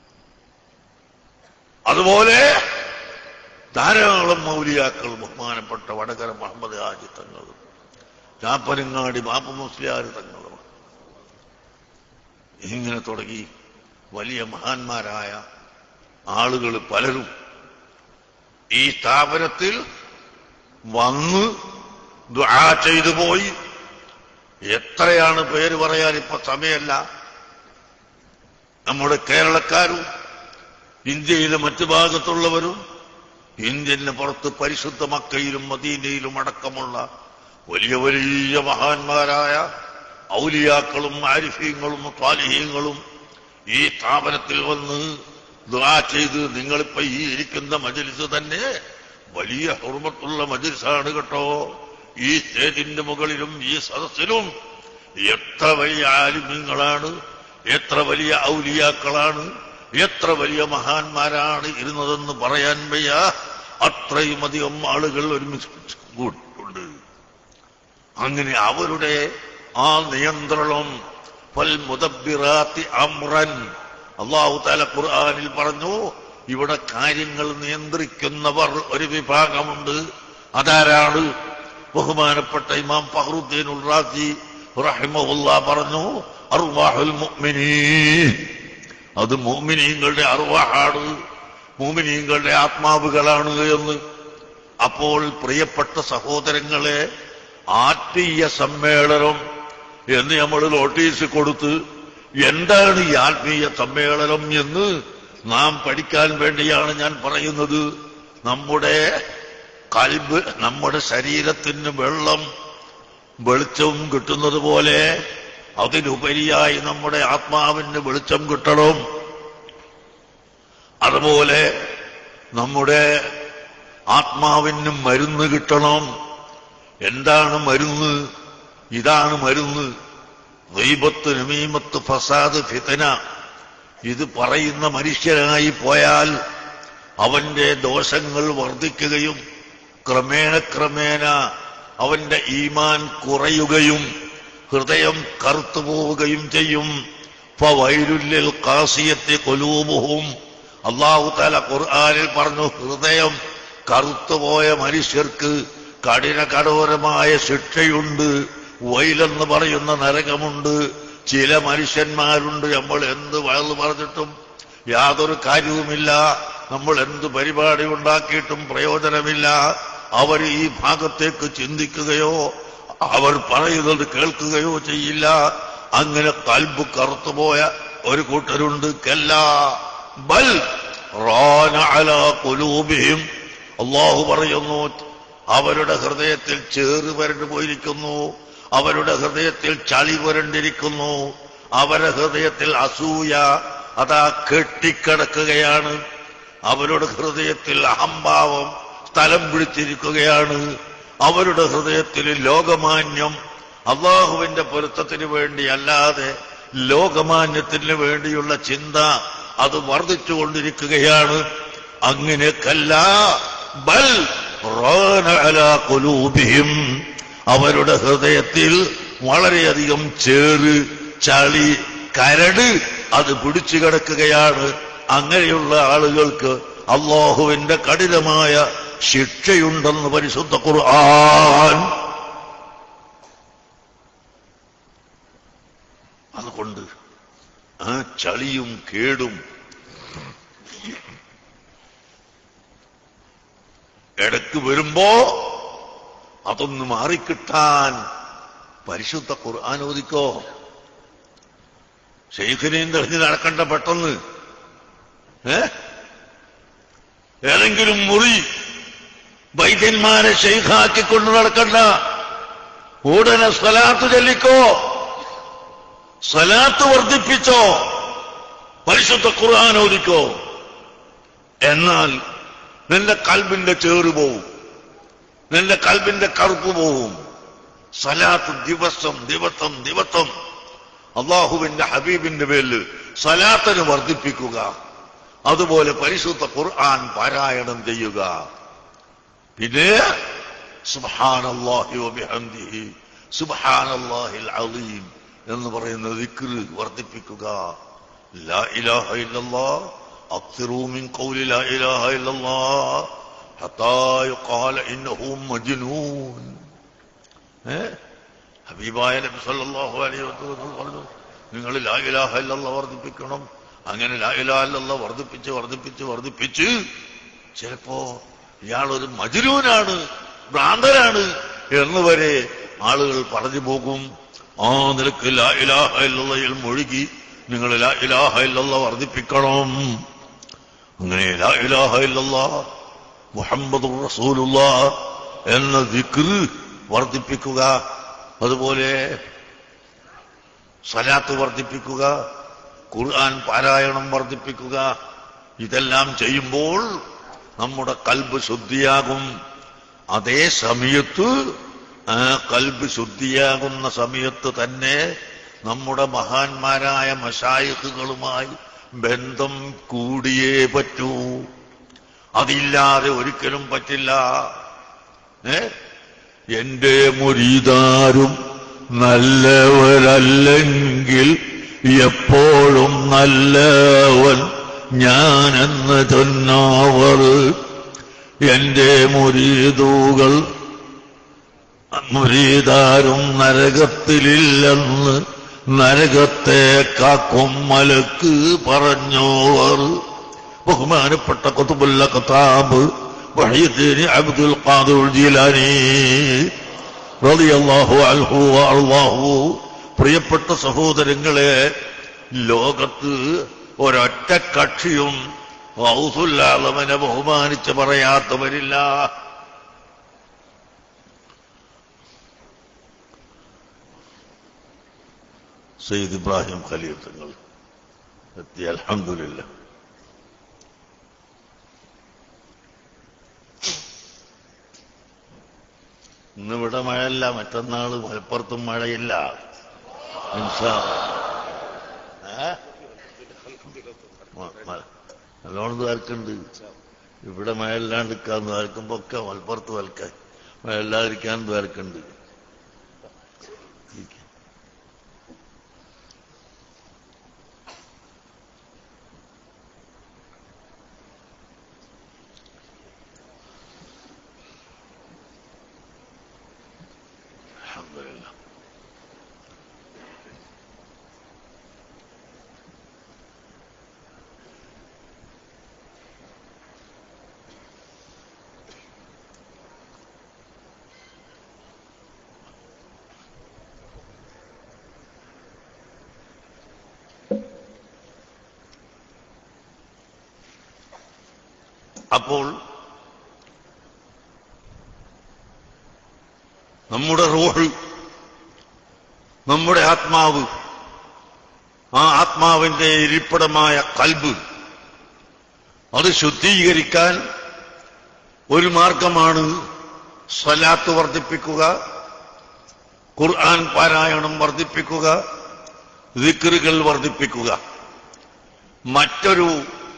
അതുപോലെ ധാരാളം മൗലിയാക്കൾ ബഹുമാനപ്പെട്ട വടകര മുഹമ്മദ് ഹാജി തങ്ങളും ചാപ്പനങ്ങാടി ബാപ്പ മുസ്ലിയാർ തങ്ങളും ഇങ്ങനെ തുടങ്ങി വലിയ മഹാന്മാരായ ആളുകൾ പലരും ഈ സ്ഥാപനത്തിൽ വന്ന് ദുആ ചെയ്തു പോയി എത്രയാണ് പേര് പറയാൻ ഇപ്പൊ സമയമല്ല നമ്മുടെ കേരളക്കാരും ഇന്ത്യയിലെ മറ്റു ഭാഗത്തുള്ളവരും ഇന്ത്യന് പുറത്ത് പരിശുദ്ധ മക്കയിലും മദീനയിലും അടക്കമുള്ള വലിയ വലിയ മഹാന്മാരായ ഔലിയാക്കളും ആരിഫീങ്ങളും സ്വാലിഹീങ്ങളും ഈ സ്ഥാപനത്തിൽ വന്ന് ദുആ ചെയ്ത് നിങ്ങളിപ്പോ ഈ ഇരിക്കുന്ന മജലിസ് തന്നെ വലിയ ഹുർമത്തുള്ള മജലിസാണ് കേട്ടോ ഈ സ്റ്റേജിന്റെ മുകളിലും ഈ സദസ്സിലും എത്ര വലിയ ആലിമ്യങ്ങളാണ് എത്ര വലിയ ഔലിയാക്കളാണ് എത്ര വലിയ മഹാന്മാരാണ് ഇരുന്നതെന്ന് പറയാൻ വയ്യ അത്രയും അധികം ആളുകൾ ഒരുമിച്ച് കൂടിയിട്ടുണ്ട് അങ്ങനെ അവരുടെ ആ നിയന്ത്രണം ഫൽ മുദബിറാത്തി അമ്രൻ അള്ളാഹു താല ഖുർആനിൽ പറഞ്ഞു ഇവിടെ കാര്യങ്ങൾ നിയന്ത്രിക്കുന്നവർ ഒരു വിഭാഗമുണ്ട് അതാരാണ് ബഹുമാനപ്പെട്ട ഇമാം ഫഹറുദ്ദീൻ ഉറാസി റഹിമഹുല്ല പറഞ്ഞു അർവാഹുൽ മുഅ്മിനീൻ അത് മോമിനീങ്ങളുടെ അർവാഹാണ് മോമിനീങ്ങളുടെ ആത്മാവുകളാണ് എന്ന് അപ്പോൾ പ്രിയപ്പെട്ട സഹോദരങ്ങളെ ആത്മീയ സമ്മേളനം എന്ന് നമ്മൾ നോട്ടീസ് കൊടുത്ത് എന്താണ് ഈ ആത്മീയ സമ്മേളനം എന്ന് നാം പഠിക്കാൻ വേണ്ടിയാണ് ഞാൻ പറയുന്നത് നമ്മുടെ കൽബ് നമ്മുടെ ശരീരത്തിന് വെള്ളം വെളിച്ചവും കിട്ടുന്നത് പോലെ അതിലുപരിയായി നമ്മുടെ ആത്മാവിന് വെളിച്ചം കിട്ടണം അതുപോലെ നമ്മുടെ ആത്മാവിന് മരുന്ന് കിട്ടണം എന്താണ് മരുന്ന് ഇതാണ് മരുന്ന് ദൈവത്ത് നമീമത്ത് ഫസാദ് ഫിതന ഇത് പറയുന്ന മനുഷ്യനായി പോയാൽ അവന്റെ ദോഷങ്ങൾ വർദ്ധിക്കുകയും ക്രമേണ ക്രമേണ അവന്റെ ഈമാൻ കുറയുകയും ഹൃദയം കറുത്തു പോവുകയും ചെയ്യും ഫവൈരുല്ലിൽ കാസിയത്തെ കൊലൂബുഹും അള്ളാഹു താല ഖുർആാനിൽ പറഞ്ഞു ഹൃദയം കറുത്തുപോയ മനുഷ്യർക്ക് കഠിന കഠോരമായ ശിക്ഷയുണ്ട് വൈലെന്ന് പറയുന്ന നരകമുണ്ട് ചില മനുഷ്യന്മാരുണ്ട് നമ്മൾ എന്ത് വയല് പറഞ്ഞിട്ടും യാതൊരു കാര്യവുമില്ല നമ്മൾ എന്ത് പരിപാടി ഉണ്ടാക്കിയിട്ടും പ്രയോജനമില്ല അവർ ഈ ഭാഗത്തേക്ക് ചിന്തിക്കുകയോ അവർ പറയുന്നത് കേൾക്കുകയോ ചെയ്യില്ല അങ്ങനെ കൽബ് കറുത്തുപോയ ഒരു കൂട്ടരുണ്ട് കല്ലാ ബൽ റാന അലാ ഖുലൂബിഹിം അള്ളാഹു പറയുന്നു അവരുടെ ഹൃദയത്തിൽ ചേറ് വരണ്ടു പോയിരിക്കുന്നു അവരുടെ ഹൃദയത്തിൽ ചളി പുരണ്ടിരിക്കുന്നു അവരുടെ ഹൃദയത്തിൽ അസൂയ അതാ കെട്ടിക്കിടക്കുകയാണ് അവരുടെ ഹൃദയത്തിൽ അഹംഭാവം സ്ഥലം പിടിച്ചിരിക്കുകയാണ് അവരുടെ ഹൃദയത്തിൽ ലോകമാന്യം അള്ളാഹുവിന്റെ പൊരുത്തത്തിന് വേണ്ടി അല്ലാതെ ലോകമാന്യത്തിന് വേണ്ടിയുള്ള ചിന്ത അത് വർദ്ധിച്ചുകൊണ്ടിരിക്കുകയാണ് അങ്ങനെ കല്ല ബൽ റാന അലാ ഖുലൂബിഹിം അവരുടെ ഹൃദയത്തിൽ വളരെയധികം ചേറ് ചളി കരട് അത് പിടിച്ചു കിടക്കുകയാണ് അങ്ങനെയുള്ള ആളുകൾക്ക് അള്ളാഹുവിന്റെ കഠിനമായ ശിക്ഷയുണ്ടെന്ന് പരിശുദ്ധ ഖുർആൻ അതുകൊണ്ട് ആ ചളിയും കേടും ഇടയ്ക്ക് വരുമ്പോ അതൊന്ന് മാറിക്കിട്ടാൻ പരിശുദ്ധ ഖുർആൻ ഓദിക്കോ ഷെയ്ഖിനെയും തെളിഞ്ഞ് നടക്കണ്ട പെട്ടെന്ന് ഏ ഏതെങ്കിലും മുറി വൈദ്യന്മാരെ ഷെയ്ഖാക്കിക്കൊണ്ട് നടക്കണ്ട ഉടനെ സ്വലാത്ത് ചൊല്ലിക്കോ സ്വലാത്ത് വർദ്ധിപ്പിച്ചോ പരിശുദ്ധ ഖുർആൻ ഓദിക്കോ എന്നാൽ നിന്റെ കൽബിന്റെ ചേറ് പോവും നിന്റെ കൽബിന്റെ കറുപ്പ് പോവും സലാത്ത് ദിവസം ദിവസം ദിവസം അള്ളാഹുവിന്റെ ഹബീബിന്റെ പേരിൽ സലാത്തിന് വർദ്ധിപ്പിക്കുക അതുപോലെ പരിശുദ്ധ ഖുർആൻ പാരായണം ചെയ്യുക പിന്നെ സുബ്ഹാനല്ലാഹി വബിഹംദിഹി സുബ്ഹാനല്ലാഹിൽ അലീം എന്ന് പറയുന്ന ദിക്ർ വർദ്ധിപ്പിക്കുക ലാ ഇലാഹ ഇല്ലല്ലാ അക്സിറൂ മിൻ ഖൗലി ലാ ഇലാഹ ഇല്ലല്ലാ ഹത്താ യുഖാല ഇന്നഹു മജ്നൂൻ ഏ ഹബീബായ നബി സല്ലല്ലാഹു അലൈഹി വസല്ലം പറഞ്ഞു നിങ്ങൾ ലാ ഇലാഹ ഇല്ലല്ലാ വർദ്ധിപ്പിക്കണം അങ്ങനെ ലാ ഇലാഹ ഇല്ലല്ലാ വർദ്ധിപ്പിച്ച് വർദ്ധിപ്പിച്ച് വർദ്ധിപ്പിച്ച് ചിലപ്പോ ഇയാളൊരു മജുരൂനാണ് ഭ്രാന്തനാണ് എന്ന് വരെ ആളുകൾ പറഞ്ഞു പോകും ആ നിലക്ക് ലാ ഇലാഹ ഇല്ലല്ലയിൽ മുഴുകി നിങ്ങൾ ലാ ഇലാഹ ഇല്ലല്ല വർദ്ധിപ്പിക്കണം അങ്ങനെ ലാ ഇലാഹ ഇല്ലല്ല മുഹമ്മദ് റസൂലുള്ള എന്ന ദിക്ർ വർദ്ധിപ്പിക്കുക അതുപോലെ സലാത്ത് വർദ്ധിപ്പിക്കുക ഖുർആൻ പാരായണം വർദ്ധിപ്പിക്കുക ഇതെല്ലാം ചെയ്യുമ്പോൾ നമ്മുടെ കൽബ് ശുദ്ധിയാകും അതേ സമയത്ത് ആ കൽബ് ശുദ്ധിയാകുന്ന സമയത്ത് തന്നെ നമ്മുടെ മഹാന്മാരായ മഷായിഖുകളുമായി ബന്ധം കൂടിയേ പറ്റൂ അതില്ലാതെ ഒരിക്കലും പറ്റില്ല ഏ എന്റെ മുരീതാരും നല്ലവരല്ലെങ്കിൽ എപ്പോഴും നല്ലവൻ ഞാനെന്ന് ചൊന്നവർ എന്റെ മുരീതുകൾ മുരീതാരും നരകത്തിലില്ലെന്ന് നരകത്തെ കാക്കും മലക്ക് പറഞ്ഞോവർ ബഹുമാനപ്പെട്ട കുത്തുബുല്ല കത്താബ് വഹീദ്ദീൻ അബ്ദുൽ ഖാദിർ ജീലാനി റളിയല്ലാഹു അൻഹു അള്ളാഹു പ്രിയപ്പെട്ട സഹോദരങ്ങളെ ലോകത്ത് ഒരൊറ്റ കക്ഷിയും ഔസുല്ലാളവനെ ബഹുമാനിച്ച് പറയാത്തവരില്ല സയ്യിദ് ഇബ്രാഹിം ഖലീൽ തങ്ങൾ എത്തി അൽഹംദുലില്ല ഇന്നിവിടെ മഴയല്ല മറ്റന്നാള് മലപ്പുറത്തും മഴയില്ല ഇൻഷാ അല്ലാ. ഏ? മ- മ- നല്ലോണം വൽക്കുണ്ട് ഇവിടെ മഴയില്ലാണ്ട് നിൽക്കാന്ന് വൽക്കുമ്പോ ഒക്കെ മലപ്പുറത്ത് വൽക്കാൻ മഴയില്ലാതിരിക്കാൻ വൽക്കുണ്ട് അൽഹംദുലില്ലാ അപ്പോൾ നമ്മുടെ റൂഹ് നമ്മുടെ ആത്മാവ് ആ ആത്മാവിന്റെ ഇരിപ്പിടമായ കൽബ് അത് ശുദ്ധീകരിക്കാൻ ഒരു മാർഗമാണ് സ്വലാത്ത് വർദ്ധിപ്പിക്കുക ഖുർആൻ പാരായണം വർദ്ധിപ്പിക്കുക ദിക്റുകൾ വർദ്ധിപ്പിക്കുക മറ്റൊരു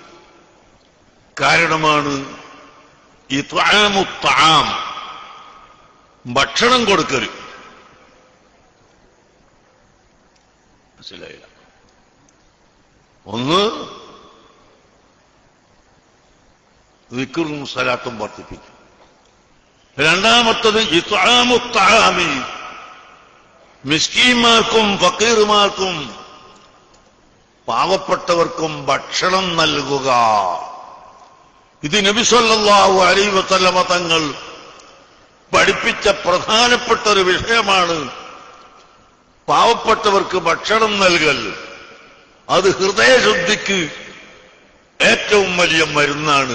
കാരണമാണ് ഇത്വാമുത്താം ഭക്ഷണം കൊടുക്കൽ മനസ്സിലായില്ല ഒന്ന് വിക്റും സലാത്തും വർദ്ധിപ്പിക്കും രണ്ടാമത്തത് ഇത്വാമുത്താമി മിസ്കീന്മാർക്കും ഫക്കീർമാർക്കും പാവപ്പെട്ടവർക്കും ഭക്ഷണം നൽകുക ഇത് നബിസല്ലാഹു അലൈ വസല്ലമ തങ്ങൾ പഠിപ്പിച്ച പ്രധാനപ്പെട്ട ഒരു വിഷയമാണ് പാവപ്പെട്ടവർക്ക് ഭക്ഷണം നൽകൽ അത് ഹൃദയശുദ്ധിക്ക് ഏറ്റവും വലിയ മരുന്നാണ്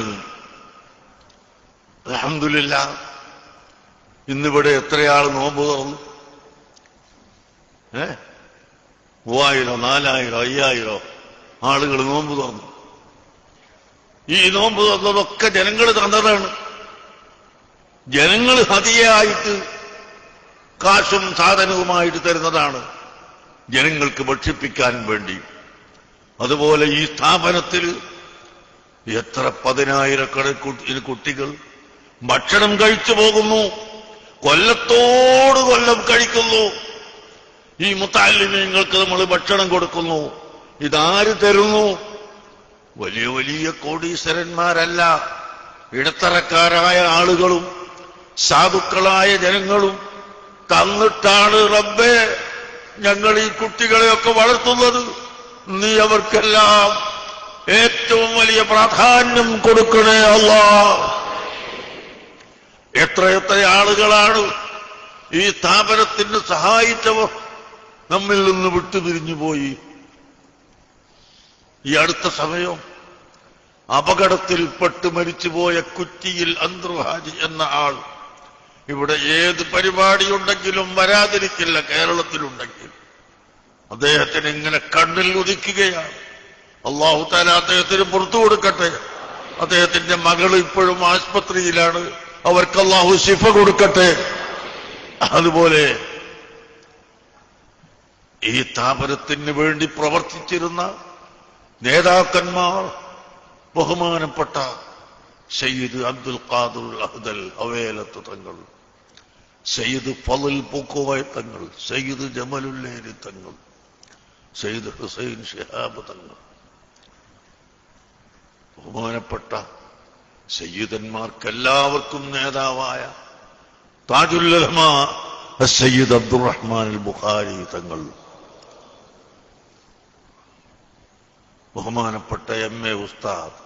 അലഹമില്ല ഇന്നിവിടെ എത്രയാൾ നോമ്പ് തുറന്നു ഏ മൂവായിരോ നാലായിരോ അയ്യായിരോ ആളുകൾ നോമ്പ് തുറന്നു ഈ നോമ്പ് തുറന്നതൊക്കെ ജനങ്ങൾ തന്നതാണ് ജനങ്ങൾ ഹതിയായിട്ട് കാശും സാധനവുമായിട്ട് തരുന്നതാണ് ജനങ്ങൾക്ക് ഭക്ഷിപ്പിക്കാൻ വേണ്ടി അതുപോലെ ഈ സ്ഥാപനത്തിൽ എത്ര പതിനായിരക്കണക്കിന് കുട്ടികൾ ഭക്ഷണം കഴിച്ചു പോകുന്നു കൊല്ലത്തോട് കൊല്ലം കഴിക്കുന്നു ഈ മുത്താലിമ്യങ്ങൾക്ക് നമ്മൾ ഭക്ഷണം കൊടുക്കുന്നു ഇതാര് തരുന്നു വലിയ വലിയ കോടീശ്വരന്മാരല്ല ഇടത്തരക്കാരായ ആളുകളും സാധുക്കളായ ജനങ്ങളും തന്നിട്ടാണ് റബ്ബേ ഞങ്ങൾ ഈ കുട്ടികളെയൊക്കെ വളർത്തുന്നത് നീ അവർക്കെല്ലാം ഏറ്റവും വലിയ പ്രാധാന്യം കൊടുക്കണേ അല്ല എത്രയെത്ര ആളുകളാണ് ഈ സ്ഥാപനത്തിന് സഹായിച്ചവർ നമ്മിൽ നിന്ന് വിട്ടുപിരിഞ്ഞു പോയി ഈ അടുത്ത സമയം അപകടത്തിൽപ്പെട്ട് മരിച്ചുപോയ കുറ്റിയിൽ അന്തർഹാജി എന്ന ആൾ ഇവിടെ ഏത് പരിപാടിയുണ്ടെങ്കിലും വരാതിരിക്കില്ല കേരളത്തിലുണ്ടെങ്കിൽ അദ്ദേഹത്തിന് ഇങ്ങനെ കണ്ണിൽ ഉദിക്കുകയാണ് അള്ളാഹു താല അദ്ദേഹത്തിന് പുറത്തു കൊടുക്കട്ടെ അദ്ദേഹത്തിന്റെ മകൾ ഇപ്പോഴും ആശുപത്രിയിലാണ് അവർക്ക് അള്ളാഹു ശിഫ കൊടുക്കട്ടെ അതുപോലെ ഈ സ്ഥാപനത്തിന് വേണ്ടി പ്രവർത്തിച്ചിരുന്ന നേതാക്കന്മാർ ബഹുമാനപ്പെട്ട സയ്യിദ് അബ്ദുൽ ഖാദുൽ അഹ്ദൽ അവേലത്ത് തങ്ങൾ സയ്യിദ് ഫضൽ പൂക്കോയ തങ്ങൾ സയ്യിദ് ജമലുല്ലേരി തങ്ങൾ സയ്യിദ് ഹുസൈൻ ഷിഹാബ് തങ്ങൾ ബഹുമാനപ്പെട്ട സയ്യിദന്മാർക്കെല്ലാവർക്കും നേതാവായ താജുല്ലഹമ സയ്യിദ് അബ്ദുറഹ്മാൻ അൽ ബുഖാരി തങ്ങൾ ബഹുമാനപ്പെട്ട എം എ ഉസ്താദ്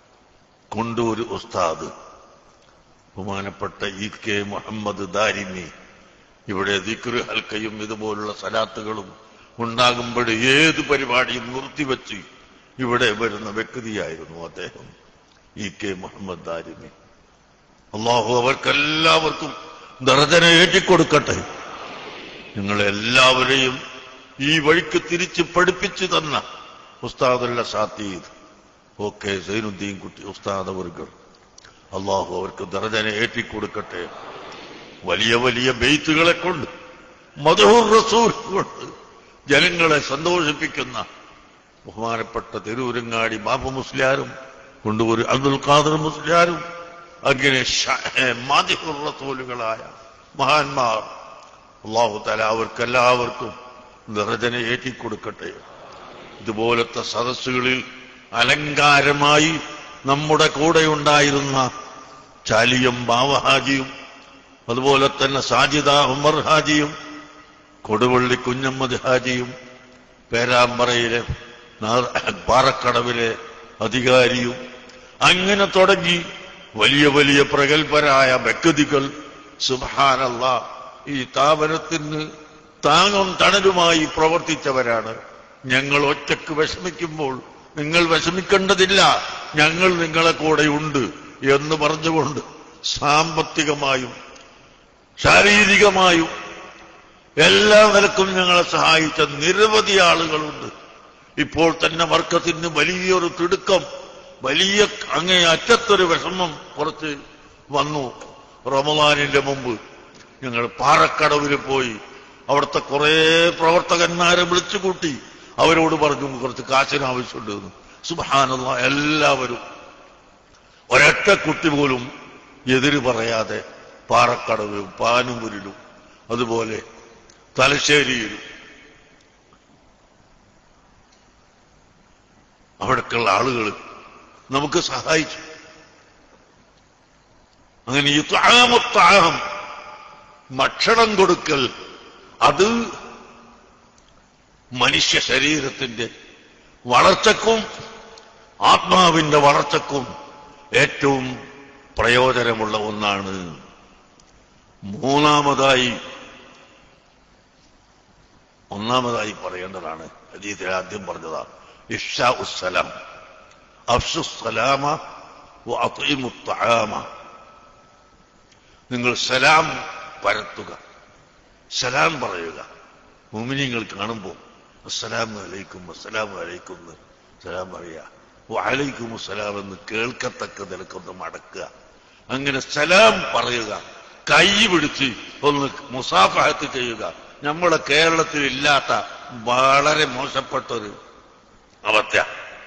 കൊണ്ടൂർ ഉസ്താദ് ബഹുമാനപ്പെട്ട ഇ കെ മുഹമ്മദ് ദാരിമി ഇവിടെ ദിക്റ് ഹൽക്കയും ഇതുപോലുള്ള സലാത്തുകളും ഉണ്ടാകുമ്പോൾ ഏത് പരിപാടിയും നിർത്തിവെച്ച് ഇവിടെ വരുന്ന വ്യക്തിയായിരുന്നു അദ്ദേഹം ഇ കെ മുഹമ്മദ് ദാരിമി അള്ളാഹു അവർക്കെല്ലാവർക്കും ദർജന ഏറ്റിക്കൊടുക്കട്ടെ നിങ്ങളെല്ലാവരെയും ഈ വഴിക്ക് തിരിച്ച് പഠിപ്പിച്ചു തന്ന ഉസ്താദുള്ള സാത്തീദ് ഓക്കെ സൈനുദ്ദീൻ കുട്ടി ഉസ്താദ് അവർകൾ അള്ളാഹു അവർക്ക് ദർജന ഏറ്റിക്കൊടുക്കട്ടെ വലിയ വലിയ ബെയ്ത്തുകളെ കൊണ്ട് മധുർ റസൂൽ കൊണ്ട് ജനങ്ങളെ സന്തോഷിപ്പിക്കുന്ന ബഹുമാനപ്പെട്ട തിരൂരങ്ങാടി ബാബു മുസ്ലിയാരും കൊണ്ടുപോയി അബ്ദുൽ ഖാദർ മുസ്ലിയാരും അങ്ങനെ മാതിഹുർ റസൂലുകളായ മഹാന്മാർ അള്ളാഹു തല അവർക്കെല്ലാവർക്കും നിറജന ഏറ്റിക്കൊടുക്കട്ടെ ഇതുപോലത്തെ സദസ്സുകളിൽ അലങ്കാരമായി നമ്മുടെ കൂടെ ഉണ്ടായിരുന്ന ചാലിയം ബാവഹാജിയും അതുപോലെ തന്നെ സാജിദ ഉമർ ഹാജിയും കൊടുവള്ളി കുഞ്ഞമ്മദ് ഹാജിയും പേരാമ്പറയിലെ നാ- പാറക്കടവിലെ അധികാരിയും അങ്ങനെ തുടങ്ങി വലിയ വലിയ പ്രഗത്ഭരായ വ്യക്തികൾ സുബാനല്ല ഈ സ്ഥാപനത്തിന് താങ്ങും തണലുമായി പ്രവർത്തിച്ചവരാണ് ഞങ്ങൾ ഒറ്റക്ക് വിഷമിക്കുമ്പോൾ നിങ്ങൾ വിഷമിക്കേണ്ടതില്ല ഞങ്ങൾ നിങ്ങളെ കൂടെയുണ്ട് എന്ന് പറഞ്ഞുകൊണ്ട് സാമ്പത്തികമായും ശാരീരികമായും എല്ലാ നിലക്കും ഞങ്ങളെ സഹായിച്ച നിരവധി ആളുകളുണ്ട് ഇപ്പോൾ തന്നെ വർക്കത്തിന് വലിയൊരു തിടുക്കം വലിയ അങ്ങേ അറ്റത്തൊരു വിഷമം കുറച്ച് വന്നു റമദാനിന്റെ മുമ്പ് ഞങ്ങൾ പാറക്കടവിൽ പോയി അവിടുത്തെ കുറെ പ്രവർത്തകന്മാരെ വിളിച്ചുകൂട്ടി അവരോട് പറഞ്ഞു കുറച്ച് കാശിന് ആവശ്യമുണ്ട് എന്ന് സുബാനുള്ള എല്ലാവരും ഒരൊറ്റ കുട്ടി പോലും എതിര് പറയാതെ പാറക്കടവിലും പാനുമുരിലും അതുപോലെ തലശ്ശേരിയിലും അവിടേക്കുള്ള ആളുകൾ നമുക്ക് സഹായിച്ചു അങ്ങനെ ഈ താമത്താഹം ഭക്ഷണം കൊടുക്കൽ അത് മനുഷ്യ ശരീരത്തിന്റെ വളർച്ചക്കും ആത്മാവിന്റെ വളർച്ചക്കും ഏറ്റവും പ്രയോജനമുള്ള ഒന്നാണ് മൂന്നാമതായി ഒന്നാമതായി പറയേണ്ടതാണ് ഹദീസിൽ ആദ്യം പറഞ്ഞതാണ് ഇഷാ ഉസ്സലാം അഫ്സുസലാമ അത്ഇമുത്തആമ നിങ്ങൾ സലാം പരത്തുക സലാം പറയുക മുമിനിങ്ങൾ കാണുമ്പോൾ അസ്സലാമു അലൈക്കും അസ്സലാമു അലൈക്കും എന്ന് സലാം പറയുക വഅലൈക്കും സലാം എന്ന് കേൾക്കത്തക്ക നിലക്കൊന്ന് മടക്കുക അങ്ങനെ സലാം പറയുക കൈ പിടിച്ച് ഒന്ന് മുസാഫഹത്ത് ചെയ്യുക നമ്മുടെ കേരളത്തിൽ ഇല്ലാത്ത വളരെ മോശപ്പെട്ടൊരു അവസ്ഥ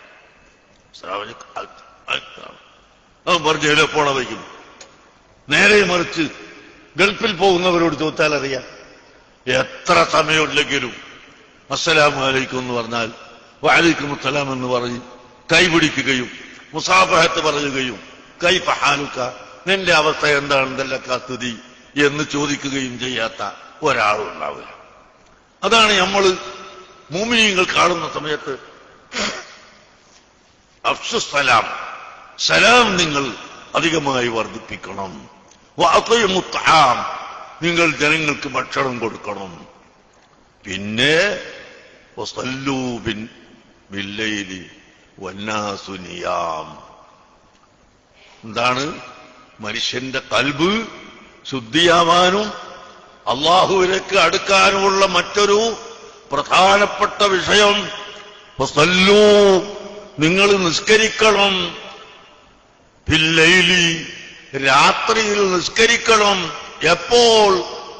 അവൻ പറഞ്ഞു പോണ വയ്ക്കും നേരെ മറിച്ച് ഗൾഫിൽ പോകുന്നവരോട് ചോദിച്ചാൽ അറിയാം എത്ര സമയമുണ്ടെങ്കിലും അസ്സലാമു അലൈക്കും എന്ന് പറഞ്ഞാൽ വാലിക്കും അസ്സലാം എന്ന് പറഞ്ഞ് കൈപിടിക്കുകയും മുസാഫഹത്ത് പറയുകയും കൈ പഹാനുക്ക നിന്റെ അവസ്ഥ എന്താണെന്നല്ല സ്ഥിതി എന്ന് ചോദിക്കുകയും ചെയ്യാത്ത ഒരാളും ഉണ്ടാവില്ല അതാണ് നമ്മൾ മൂമിനിയങ്ങൾ കാണുന്ന സമയത്ത് അഫ്സുസലാം സലാം നിങ്ങൾ അധികമായി വർദ്ധിപ്പിക്കണം വാത്തയുമുത്താം നിങ്ങൾ ജനങ്ങൾക്ക് ഭക്ഷണം കൊടുക്കണം പിന്നെ വസല്ലൂ ബിൻ ബില്ലൈലി വന്നാസുനിയാം എന്താണ് മനുഷ്യന്റെ കൽബ് ശുദ്ധിയാവാനും അള്ളാഹുവിലേക്ക് അടുക്കാനുമുള്ള മറ്റൊരു പ്രധാനപ്പെട്ട വിഷയം വസല്ലൂ നിങ്ങൾ നിസ്കരിക്കണം പില്ലൈലി രാത്രിയിൽ നിസ്കരിക്കണം എപ്പോൾ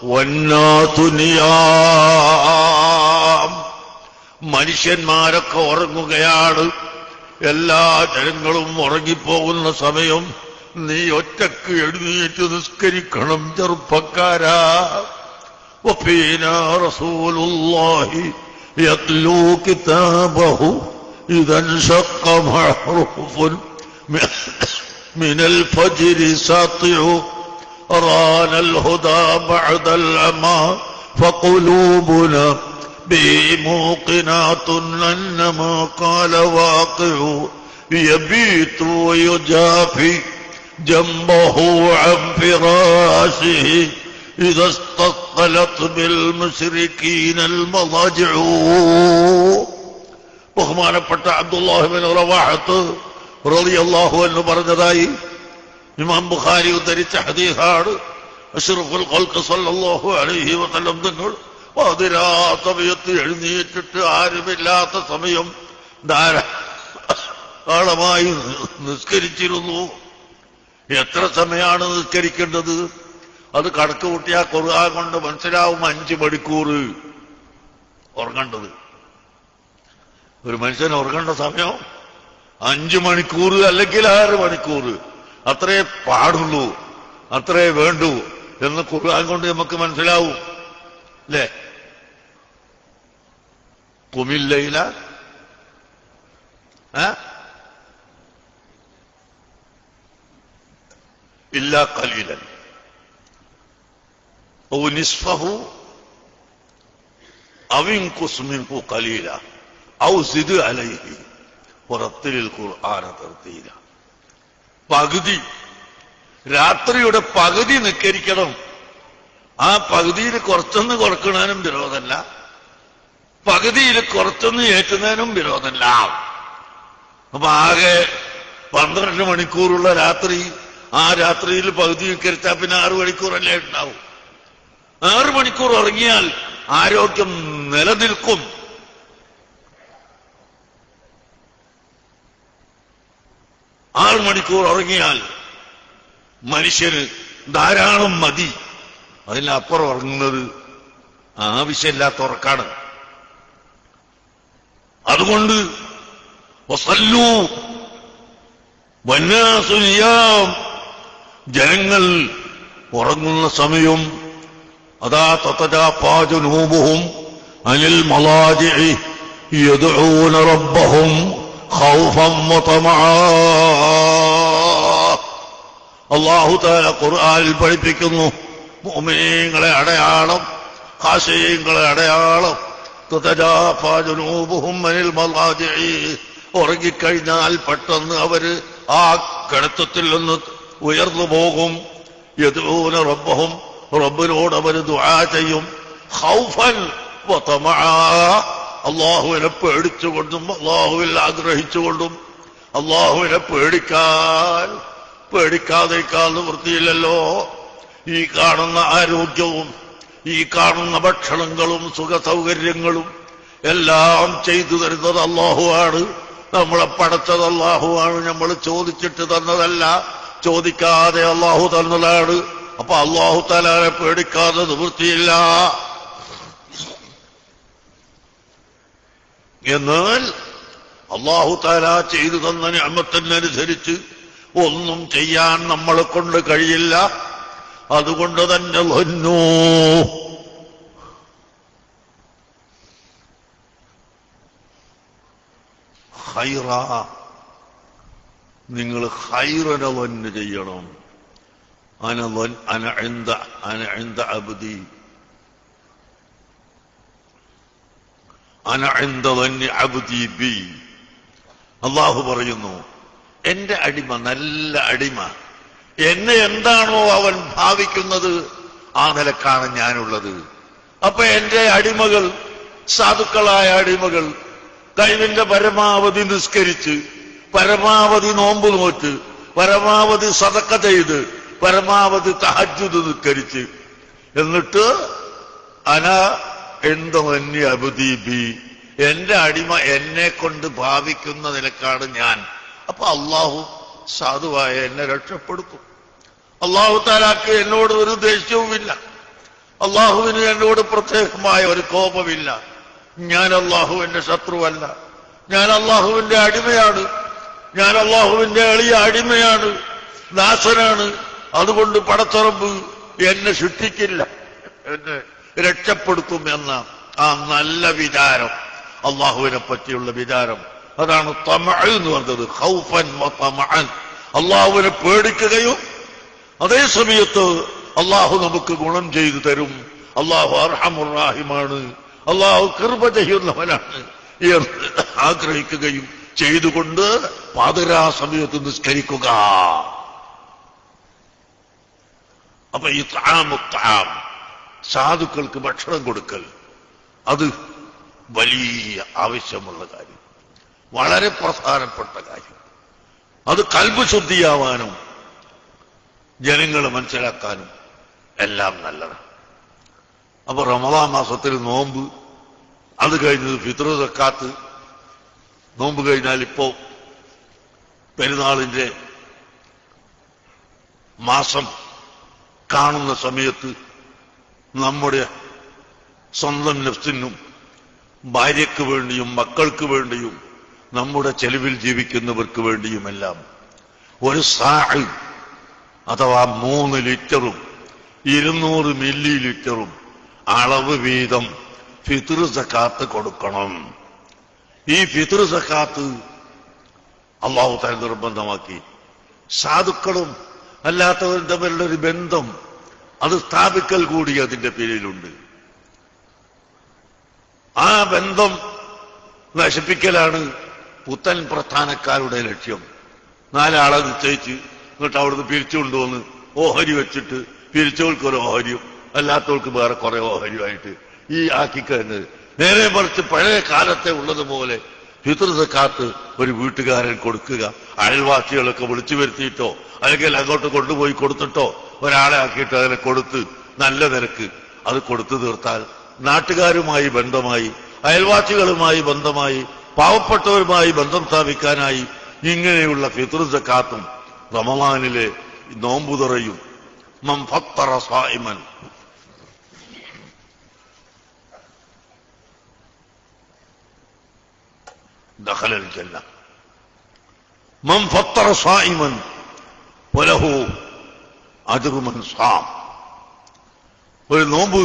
വന്നാതുനിയാം മനുഷ്യന്മാരൊക്കെ ഉറങ്ങുകയാണ് എല്ലാ ജനങ്ങളും ഉറങ്ങിപ്പോകുന്ന സമയം നീ ഒറ്റക്ക് എഴുന്നേറ്റ് നിസ്കരിക്കണം ചെറുപ്പക്കാരാ وفينا رسول الله يتلو كتابه إذا انشق محروف من الفجر ساطع رانا الهدى بعد العمى فقلوبنا به موقنات أنما قال واقع يبيت ويجافي جنبه عن فراشه إذا استثقلت بالمشركين المضاجع ബഹുമാനപ്പെട്ട അബ്ദുല്ലാഹിബിൻ റവാഹത്ത് റളിയല്ലാഹു എന്ന് പറഞ്ഞതായി ഇമാം ബുഖാരി ഉദ്ധരിച്ച ഹദീസാണ് അഷ്റഫുൽ ഖൽഖ് സല്ലല്ലാഹു അലൈഹി വസല്ലം തങ്ങൾ പാതിരാ സമയത്ത് എഴുന്നേറ്റിട്ട് ആരുമില്ലാത്ത സമയം ധാരാളമായി നിസ്കരിച്ചിരുന്നു എത്ര സമയമാണ് നിസ്കരിക്കേണ്ടത് അത് കണക്ക് കൂട്ടിയാൽ ഖുർആൻ കൊണ്ട് മനസ്സിലാവും അഞ്ച് മണിക്കൂർ ഉറങ്ങേണ്ടത് ഒരു മനുഷ്യൻ ഉറങ്ങേണ്ട സമയം അഞ്ചു മണിക്കൂർ അല്ലെങ്കിൽ ആറ് മണിക്കൂർ അത്രേ പാടുള്ളൂ അത്രേ വേണ്ടൂ എന്ന് ഖുർആൻ കൊണ്ട് നമുക്ക് മനസ്സിലാവും അല്ലേ കുമില്ലയില ഇല്ല കലീലൻ أو نصفه أو انقص منه قليلا أو زد عليه ورتل القرآن ترتيلا പകുതി രാത്രിയുടെ പകുതി നിക്കരിക്കണം ആ പകുതിയിൽ കുറച്ചൊന്ന് കുറക്കണതിനും വിരോധമല്ല പകുതിയിൽ കുറച്ചൊന്ന് ഏറ്റുന്നതിനും വിരോധമല്ല അപ്പൊ ആകെ പന്ത്രണ്ട് മണിക്കൂറുള്ള രാത്രി ആ രാത്രിയിൽ പകുതി നിക്കരിച്ചാൽ പിന്നെ ആറു മണിക്കൂറല്ലേ ഉണ്ടാവും ആറ് മണിക്കൂർ ഉറങ്ങിയാൽ ആരോഗ്യം നിലനിൽക്കും ആറ് മണിക്കൂർ ഉറങ്ങിയാൽ മനുഷ്യന് ധാരാളം മതി അതിനപ്പുറം ഉറങ്ങുന്നത് ആവശ്യമില്ലാത്ത ഉറക്കാണ് അതുകൊണ്ട് വസല്ലു വന്നാസുനിയാം ജനങ്ങൾ ഉറങ്ങുന്ന സമയം അതാ തതജാപാജുനൂബുഹും അനിൽ മലാജിഇ യദ്ഊന റബ്ബഹും ഖൗഫൻ വതമആ അല്ലാഹു തആല ഖുർആനിൽ പഠിപ്പിക്കുന്നു മുഅ്മിനീങ്ങളെ അടയാളം ഖാശീങ്ങളെ അടയാളം തതജാപാജുനൂബുഹും അനിൽ മലാജിഇ ഉറങ്ങിക്കഴിഞ്ഞാൽ പെട്ടെന്ന് അവര് ആ കിടത്തത്തിൽ നിന്ന് ഉയർന്നു പോകും യദ്ഊന റബ്ബഹും റബ്ബിനോട് അവർ ദുആ ചെയ്യും ഖൗഫൻ വതമആ അള്ളാഹുവിനെ പേടിച്ചുകൊണ്ടും അള്ളാഹുവിൽ ആഗ്രഹിച്ചുകൊണ്ടും അള്ളാഹുവിനെ പേടിക്കാൻ പേടിക്കാതിരിക്കാൻ വൃത്തിയില്ലല്ലോ ഈ കാണുന്ന ആരോഗ്യവും ഈ കാണുന്ന ഭക്ഷണങ്ങളും സുഖ സൗകര്യങ്ങളും എല്ലാം ചെയ്തു തരുന്നത് അള്ളാഹുവാണ് നമ്മളെ പടച്ചത് അള്ളാഹുവാണ് നമ്മൾ ചോദിച്ചിട്ട് തന്നതല്ല ചോദിക്കാതെ അള്ളാഹു തന്നതാണ് അപ്പൊ അള്ളാഹു താലാനെ പേടിക്കാതെ നിവൃത്തിയില്ല എന്നാൽ അള്ളാഹു താല ചെയ്തു തന്ന ഞാമത്തിനനുസരിച്ച് ഒന്നും ചെയ്യാൻ നമ്മളെ കൊണ്ട് കഴിയില്ല അതുകൊണ്ട് തന്നെ വന്നു ഹൈറ നിങ്ങൾ ഹൈറന വന്ന് ചെയ്യണം അന വൻ അന എന്ത അന എന്ത അബുദി അന എന്ത വന്യ അബുദി ബി അള്ളാഹു പറയുന്നു എന്റെ അടിമ നല്ല അടിമ എന്നെ എന്താണോ അവൻ ഭാവിക്കുന്നത് ആ നിലക്കാണ് ഞാനുള്ളത് അപ്പൊ എന്റെ അടിമകൾ സാധുക്കളായ അടിമകൾ കഴിവിന്റെ പരമാവധി നിസ്കരിച്ച് പരമാവധി നോമ്പ് നോറ്റ് പരമാവധി സതക്ക ചെയ്ത് പരമാവധി തഹജുദ് നിസ്കരിച്ച് എന്നിട്ട് അന എന്ത് വന്യ അബുദീബി എന്റെ അടിമ എന്നെ കൊണ്ട് ഭാവിക്കുന്ന നിലക്കാണ് ഞാൻ അപ്പൊ അള്ളാഹു സാധുവായ എന്നെ രക്ഷപ്പെടുത്തും അള്ളാഹു താലാക്ക് എന്നോട് ഒരു ദേഷ്യവുമില്ല അള്ളാഹുവിന് എന്നോട് പ്രത്യേകമായ ഒരു കോപമില്ല ഞാൻ അള്ളാഹുവിന്റെ ശത്രുവല്ല ഞാൻ അള്ളാഹുവിന്റെ അടിമയാണ് ഞാൻ അള്ളാഹുവിന്റെ എളിയ അടിമയാണ് ദാസനാണ് അതുകൊണ്ട് പടത്തുറമ്പ് എന്നെ ശിക്ഷിക്കില്ല എന്നെ രക്ഷപ്പെടുത്തും എന്ന ആ നല്ല വിചാരം അള്ളാഹുവിനെ പറ്റിയുള്ള വിചാരം അതാണ് തമ എന്ന് പറഞ്ഞത് ഹൗഫൻ തമഅൻ അള്ളാഹുവിനെ പേടിക്കുകയും അതേ സമയത്ത് അള്ളാഹു നമുക്ക് ഗുണം ചെയ്തു തരും അള്ളാഹു അർഹമുറാഹിമാണ് അള്ളാഹു കൃപ ചെയ്യുന്നവനാണ് എന്ന് ആഗ്രഹിക്കുകയും ചെയ്തുകൊണ്ട് പാതിരാ സമയത്ത് നിസ്കരിക്കുക അപ്പൊ ഈ താമുത്താം സാധുക്കൾക്ക് ഭക്ഷണം കൊടുക്കൽ അത് വലിയ ആവശ്യമുള്ള കാര്യം വളരെ പ്രധാനപ്പെട്ട കാര്യം അത് കൽബ് ശുദ്ധിയാവാനും ജനങ്ങളെ മനസ്സിലാക്കാനും എല്ലാം നല്ലതാണ് അപ്പൊ റമദാ മാസത്തിൽ നോമ്പ് അത് കഴിഞ്ഞത് ഫിത്ര സക്കാത്ത് നോമ്പ് കഴിഞ്ഞാൽ ഇപ്പോ പെരുന്നാളിന്റെ മാസം കാണുന്ന സമയത്ത് നമ്മുടെ സ്വന്തം നഫ്സിനും ഭാര്യയ്ക്ക് വേണ്ടിയും മക്കൾക്ക് വേണ്ടിയും നമ്മുടെ ചെലവിൽ ജീവിക്കുന്നവർക്ക് വേണ്ടിയുമെല്ലാം ഒരു സാഹ് അഥവാ മൂന്ന് ലിറ്ററും ഇരുന്നൂറ് മില്ലി ലിറ്ററും അളവ് വീതം ഫിത്ർ സക്കാത്ത് കൊടുക്കണം ഈ ഫിത്ർ സക്കാത്ത് അള്ളാഹു താൻ നിർബന്ധമാക്കി സാധുക്കളും അല്ലാത്തവരും തമ്മിലുള്ള ഒരു ബന്ധം അത് സ്ഥാപിക്കൽ കൂടി അതിന്റെ പേരിലുണ്ട് ആ ബന്ധം നശിപ്പിക്കലാണ് പുത്തൻ പ്രസ്ഥാനക്കാരുടെ ലക്ഷ്യം നാലാളെ നിശ്ചയിച്ച് എന്നിട്ട് അവിടുന്ന് പിരിച്ചു കൊണ്ടുവന്ന് ഓഹരി വെച്ചിട്ട് പിരിച്ചവർക്ക് ഒരു ഓഹരിയും അല്ലാത്തവർക്ക് വേറെ കുറെ ഓഹരിയുമായിട്ട് ഈ ആക്കിക്കഴിഞ്ഞത് നേരെ മറിച്ച് പഴയ കാലത്തെ ഉള്ളതുപോലെ പിതൃസക്കാത്ത് ഒരു വീട്ടുകാരൻ കൊടുക്കുക അയൽവാസികളൊക്കെ വിളിച്ചു വരുത്തിയിട്ടോ അല്ലെങ്കിൽ അങ്ങോട്ട് കൊണ്ടുപോയി കൊടുത്തിട്ടോ ഒരാളെ ആക്കിയിട്ട് അതിനെ കൊടുത്ത് നല്ല നിരക്ക് അത് കൊടുത്തു തീർത്താൽ നാട്ടുകാരുമായി ബന്ധമായി അയൽവാസികളുമായി ബന്ധമായി പാവപ്പെട്ടവരുമായി ബന്ധം സ്ഥാപിക്കാനായി ഇങ്ങനെയുള്ള ഫിത്ർ സക്കാത്തും റമലാനിലെ നോമ്പുതുറയും മം ഫത്തറ സായിമൻ دخل الجنة من فطر صائما وله أجر من صام ഒരു നോമ്പ്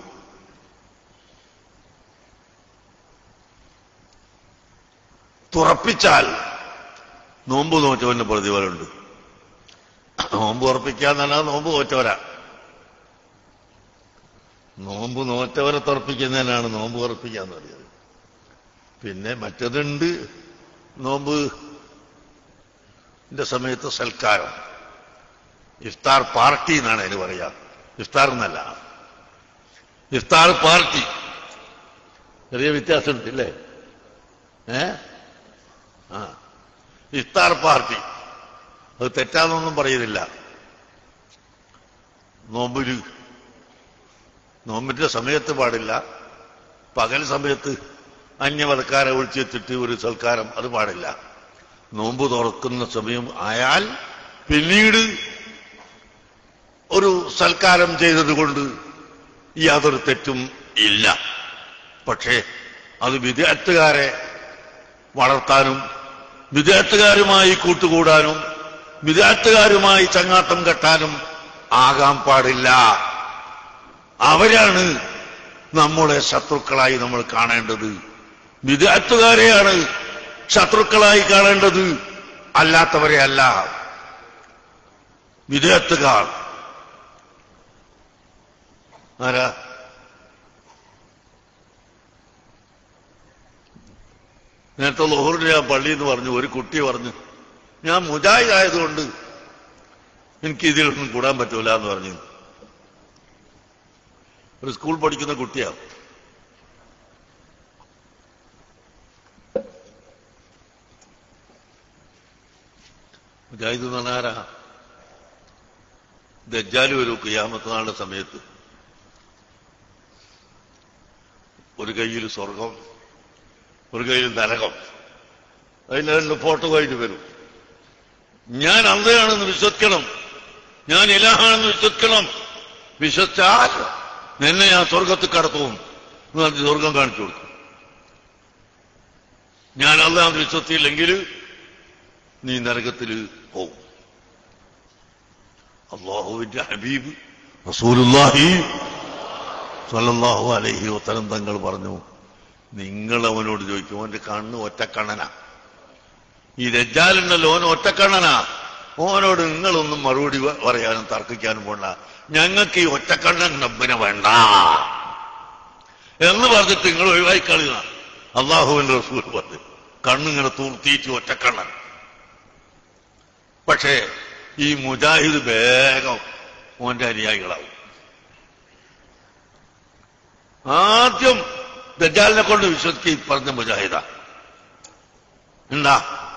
തുറപ്പിച്ചാൽ നോമ്പ് നോറ്റവന് പ്രതിഫലമുണ്ട് നോമ്പ് ഉറപ്പിക്കാന്നല്ല നോമ്പ് നോറ്റവരാ നോമ്പ് നോറ്റവരെ തുറപ്പിക്കുന്നതിനാണ് നോമ്പ് ഉറപ്പിക്കാന്ന് പറയുന്നത് പിന്നെ മറ്റതുണ്ട് നോമ്പ് സമയത്ത് സൽക്കാരം ഇഫ്താർ പാർട്ടി എന്നാണ് അതിന് പറയാ ഇഫ്താർ എന്നല്ല ഇഫ്താർ പാർട്ടി ചെറിയ വ്യത്യാസമുണ്ട് ഇല്ലേ ഏ ആ ഇഫ്താർ പാർട്ടി അത് തെറ്റാന്നൊന്നും പറയുന്നില്ല നോമ്പില് നോമ്പിന്റെ സമയത്ത് പാടില്ല പകൽ സമയത്ത് അന്യമതക്കാരെ വിളിച്ചെത്തിട്ട് ഒരു സൽക്കാരം അത് പാടില്ല നോമ്പ് തുറക്കുന്ന സമയം ആയാൽ പിന്നീട് ഒരു സൽക്കാരം ചെയ്തതുകൊണ്ട് യാതൊരു തെറ്റും ഇല്ല പക്ഷേ അത് വിദ്യാർത്ഥുകാരെ വളർത്താനും വിദ്യാർത്ഥുകാരുമായി കൂട്ടുകൂടാനും വിദ്യാർത്ഥുകാരുമായി ചങ്ങാത്തം കെട്ടാനും ആകാൻ പാടില്ല അവരാണ് നമ്മുടെ ശത്രുക്കളായി നമ്മൾ കാണേണ്ടത് വിദ്യാർത്ഥുകാരെയാണ് ശത്രുക്കളായി കാണേണ്ടത് അല്ലാത്തവരെ അല്ല വിദേഹത്തുകാർ ആരാ നേരത്തെ ലോഹറിന് ഞാൻ പള്ളിയിൽ നിന്ന് പറഞ്ഞു ഒരു കുട്ടി പറഞ്ഞു ഞാൻ മുജാഹിദ് ആയതുകൊണ്ട് എനിക്ക് ഇതിലൊന്നും കൂടാൻ പറ്റൂല എന്ന് പറഞ്ഞു ഒരു സ്കൂൾ പഠിക്കുന്ന കുട്ടിയാണ് മുജാഹിദ് എന്ന് പറഞ്ഞാൽ ആരാ ദജ്ജാല് വരൂ കിയാമത്ത് നാളുടെ സമയത്ത് ഒരു കയ്യിൽ സ്വർഗം ഒരു കയ്യിൽ നരകം അതിൽ രണ്ട് ഫോട്ടോ ആയിട്ട് വരും ഞാൻ അന്തയാണെന്ന് വിശ്വസിക്കണം ഞാൻ ഇലാഹാണെന്ന് വിശ്വസിക്കണം വിശ്വസിച്ചാൽ നിന്നെ ഞാൻ സ്വർഗത്തിൽ കടത്തും എന്ന് പറഞ്ഞ് സ്വർഗം കാണിച്ചു കൊടുക്കും ഞാൻ അല്ലാന്ന് വിശ്വസിച്ചില്ലെങ്കിൽ നീ നരകത്തിൽ പോകും അള്ളാഹുവിന്റെ ഹബീബ് റസൂലുല്ലാഹി സല്ലല്ലാഹു അലൈഹി വസല്ലം തങ്ങൾ പറഞ്ഞു നിങ്ങൾ അവനോട് ചോദിക്കും അവന്റെ കണ്ണ് ഒറ്റക്കണ്ണനാ ഈ രജ്ജാലുണ്ടല്ലോ ഓൻ ഒറ്റക്കണ്ണനാ ഓനോട് നിങ്ങളൊന്നും മറുപടി പ- പറയാനും തർക്കിക്കാനും പോണ്ട ഞങ്ങൾക്ക് ഈ ഒറ്റക്കണ്ണൻ റബ്ബിനെ വേണ്ട എന്ന് പറഞ്ഞിട്ട് നിങ്ങൾ ഒഴിവായി കളയുക അള്ളാഹുവിന്റെ റസൂൽ പറഞ്ഞു കണ്ണിങ്ങനെ തൂർത്തിയിട്ട് ഒറ്റക്കണ്ണൻ പക്ഷേ ഈ മുജാഹിദ് വേഗം ഓന്റെ അനുയായികളാവും ആദ്യം ദജാലിനെ കൊണ്ട് വിശ്വസിക്കുക ഈ പറഞ്ഞ മുജാഹിദ എന്താ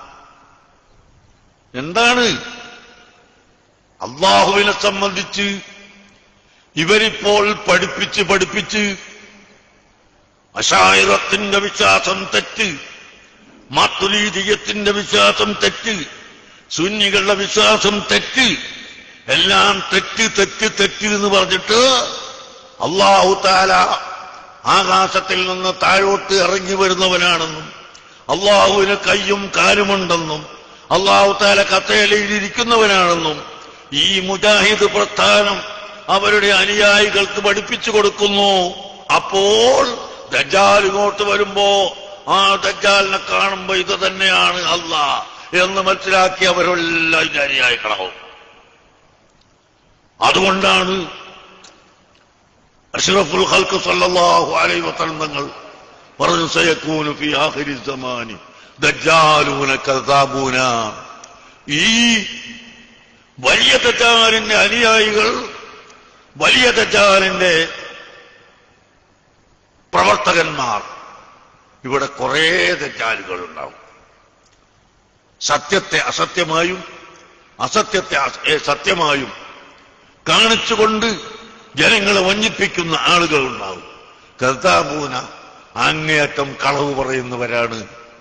എന്താണ് അള്ളാഹുവിനെ സംബന്ധിച്ച് ഇവരിപ്പോൾ പഠിപ്പിച്ച് പഠിപ്പിച്ച് അശായിറത്തിന്റെ വിശ്വാസം തെറ്റ് മാത്തുലീതിയത്തിന്റെ വിശ്വാസം തെറ്റ് സുന്നികളുടെ വിശ്വാസം തെറ്റ് എല്ലാം തെറ്റ് തെറ്റ് തെറ്റ് എന്ന് പറഞ്ഞിട്ട് അള്ളാഹു താല ആകാശത്തിൽ നിന്ന് താഴോട്ട് ഇറങ്ങി വരുന്നവനാണെന്നും അള്ളാഹുവിന് കയ്യും കാലുമുണ്ടെന്നും അള്ളാഹു താല കത്തേലയിൽ ഇരിക്കുന്നവനാണെന്നും ഈ മുജാഹിദ് പ്രസ്ഥാനം അവരുടെ അനുയായികൾക്ക് പഠിപ്പിച്ചു കൊടുക്കുന്നു അപ്പോൾ ദജ്ജാൽ ഇങ്ങോട്ട് വരുമ്പോ ആ ദജ്ജാലിനെ കാണുമ്പോ ഇത് തന്നെയാണ് അല്ല എന്ന് മനസ്സിലാക്കി അവരെല്ലാം ഇതിന്റെ അനുയായികളാവും അതുകൊണ്ടാണ് അഷ്റഫുൽ ഖൽക്ക് സല്ലല്ലാഹു അലൈഹി വസല്ലം തങ്ങൾ പറഞ്ഞു സയക്കൂനു ഫി ആഖിരി സമാനി ദജ്ജാലൂന കദാബൂന ഈ വലിയ ദജ്ജാലിന്റെ അനുയായികൾ വലിയ ദജ്ജാലിന്റെ പ്രവർത്തകന്മാർ ഇവിടെ കുറേ ദജ്ജാലുകൾ ഉണ്ടാവും സത്യത്തെ അസത്യമായും അസത്യത്തെ അസ- ഏ, സത്യമായും കാണിച്ചുകൊണ്ട് ജനങ്ങളെ വഞ്ചിപ്പിക്കുന്ന ആളുകൾ ഉണ്ടാവും കർത്താബൂന അങ്ങേയറ്റം കളവ് പറയുന്നവരാണ്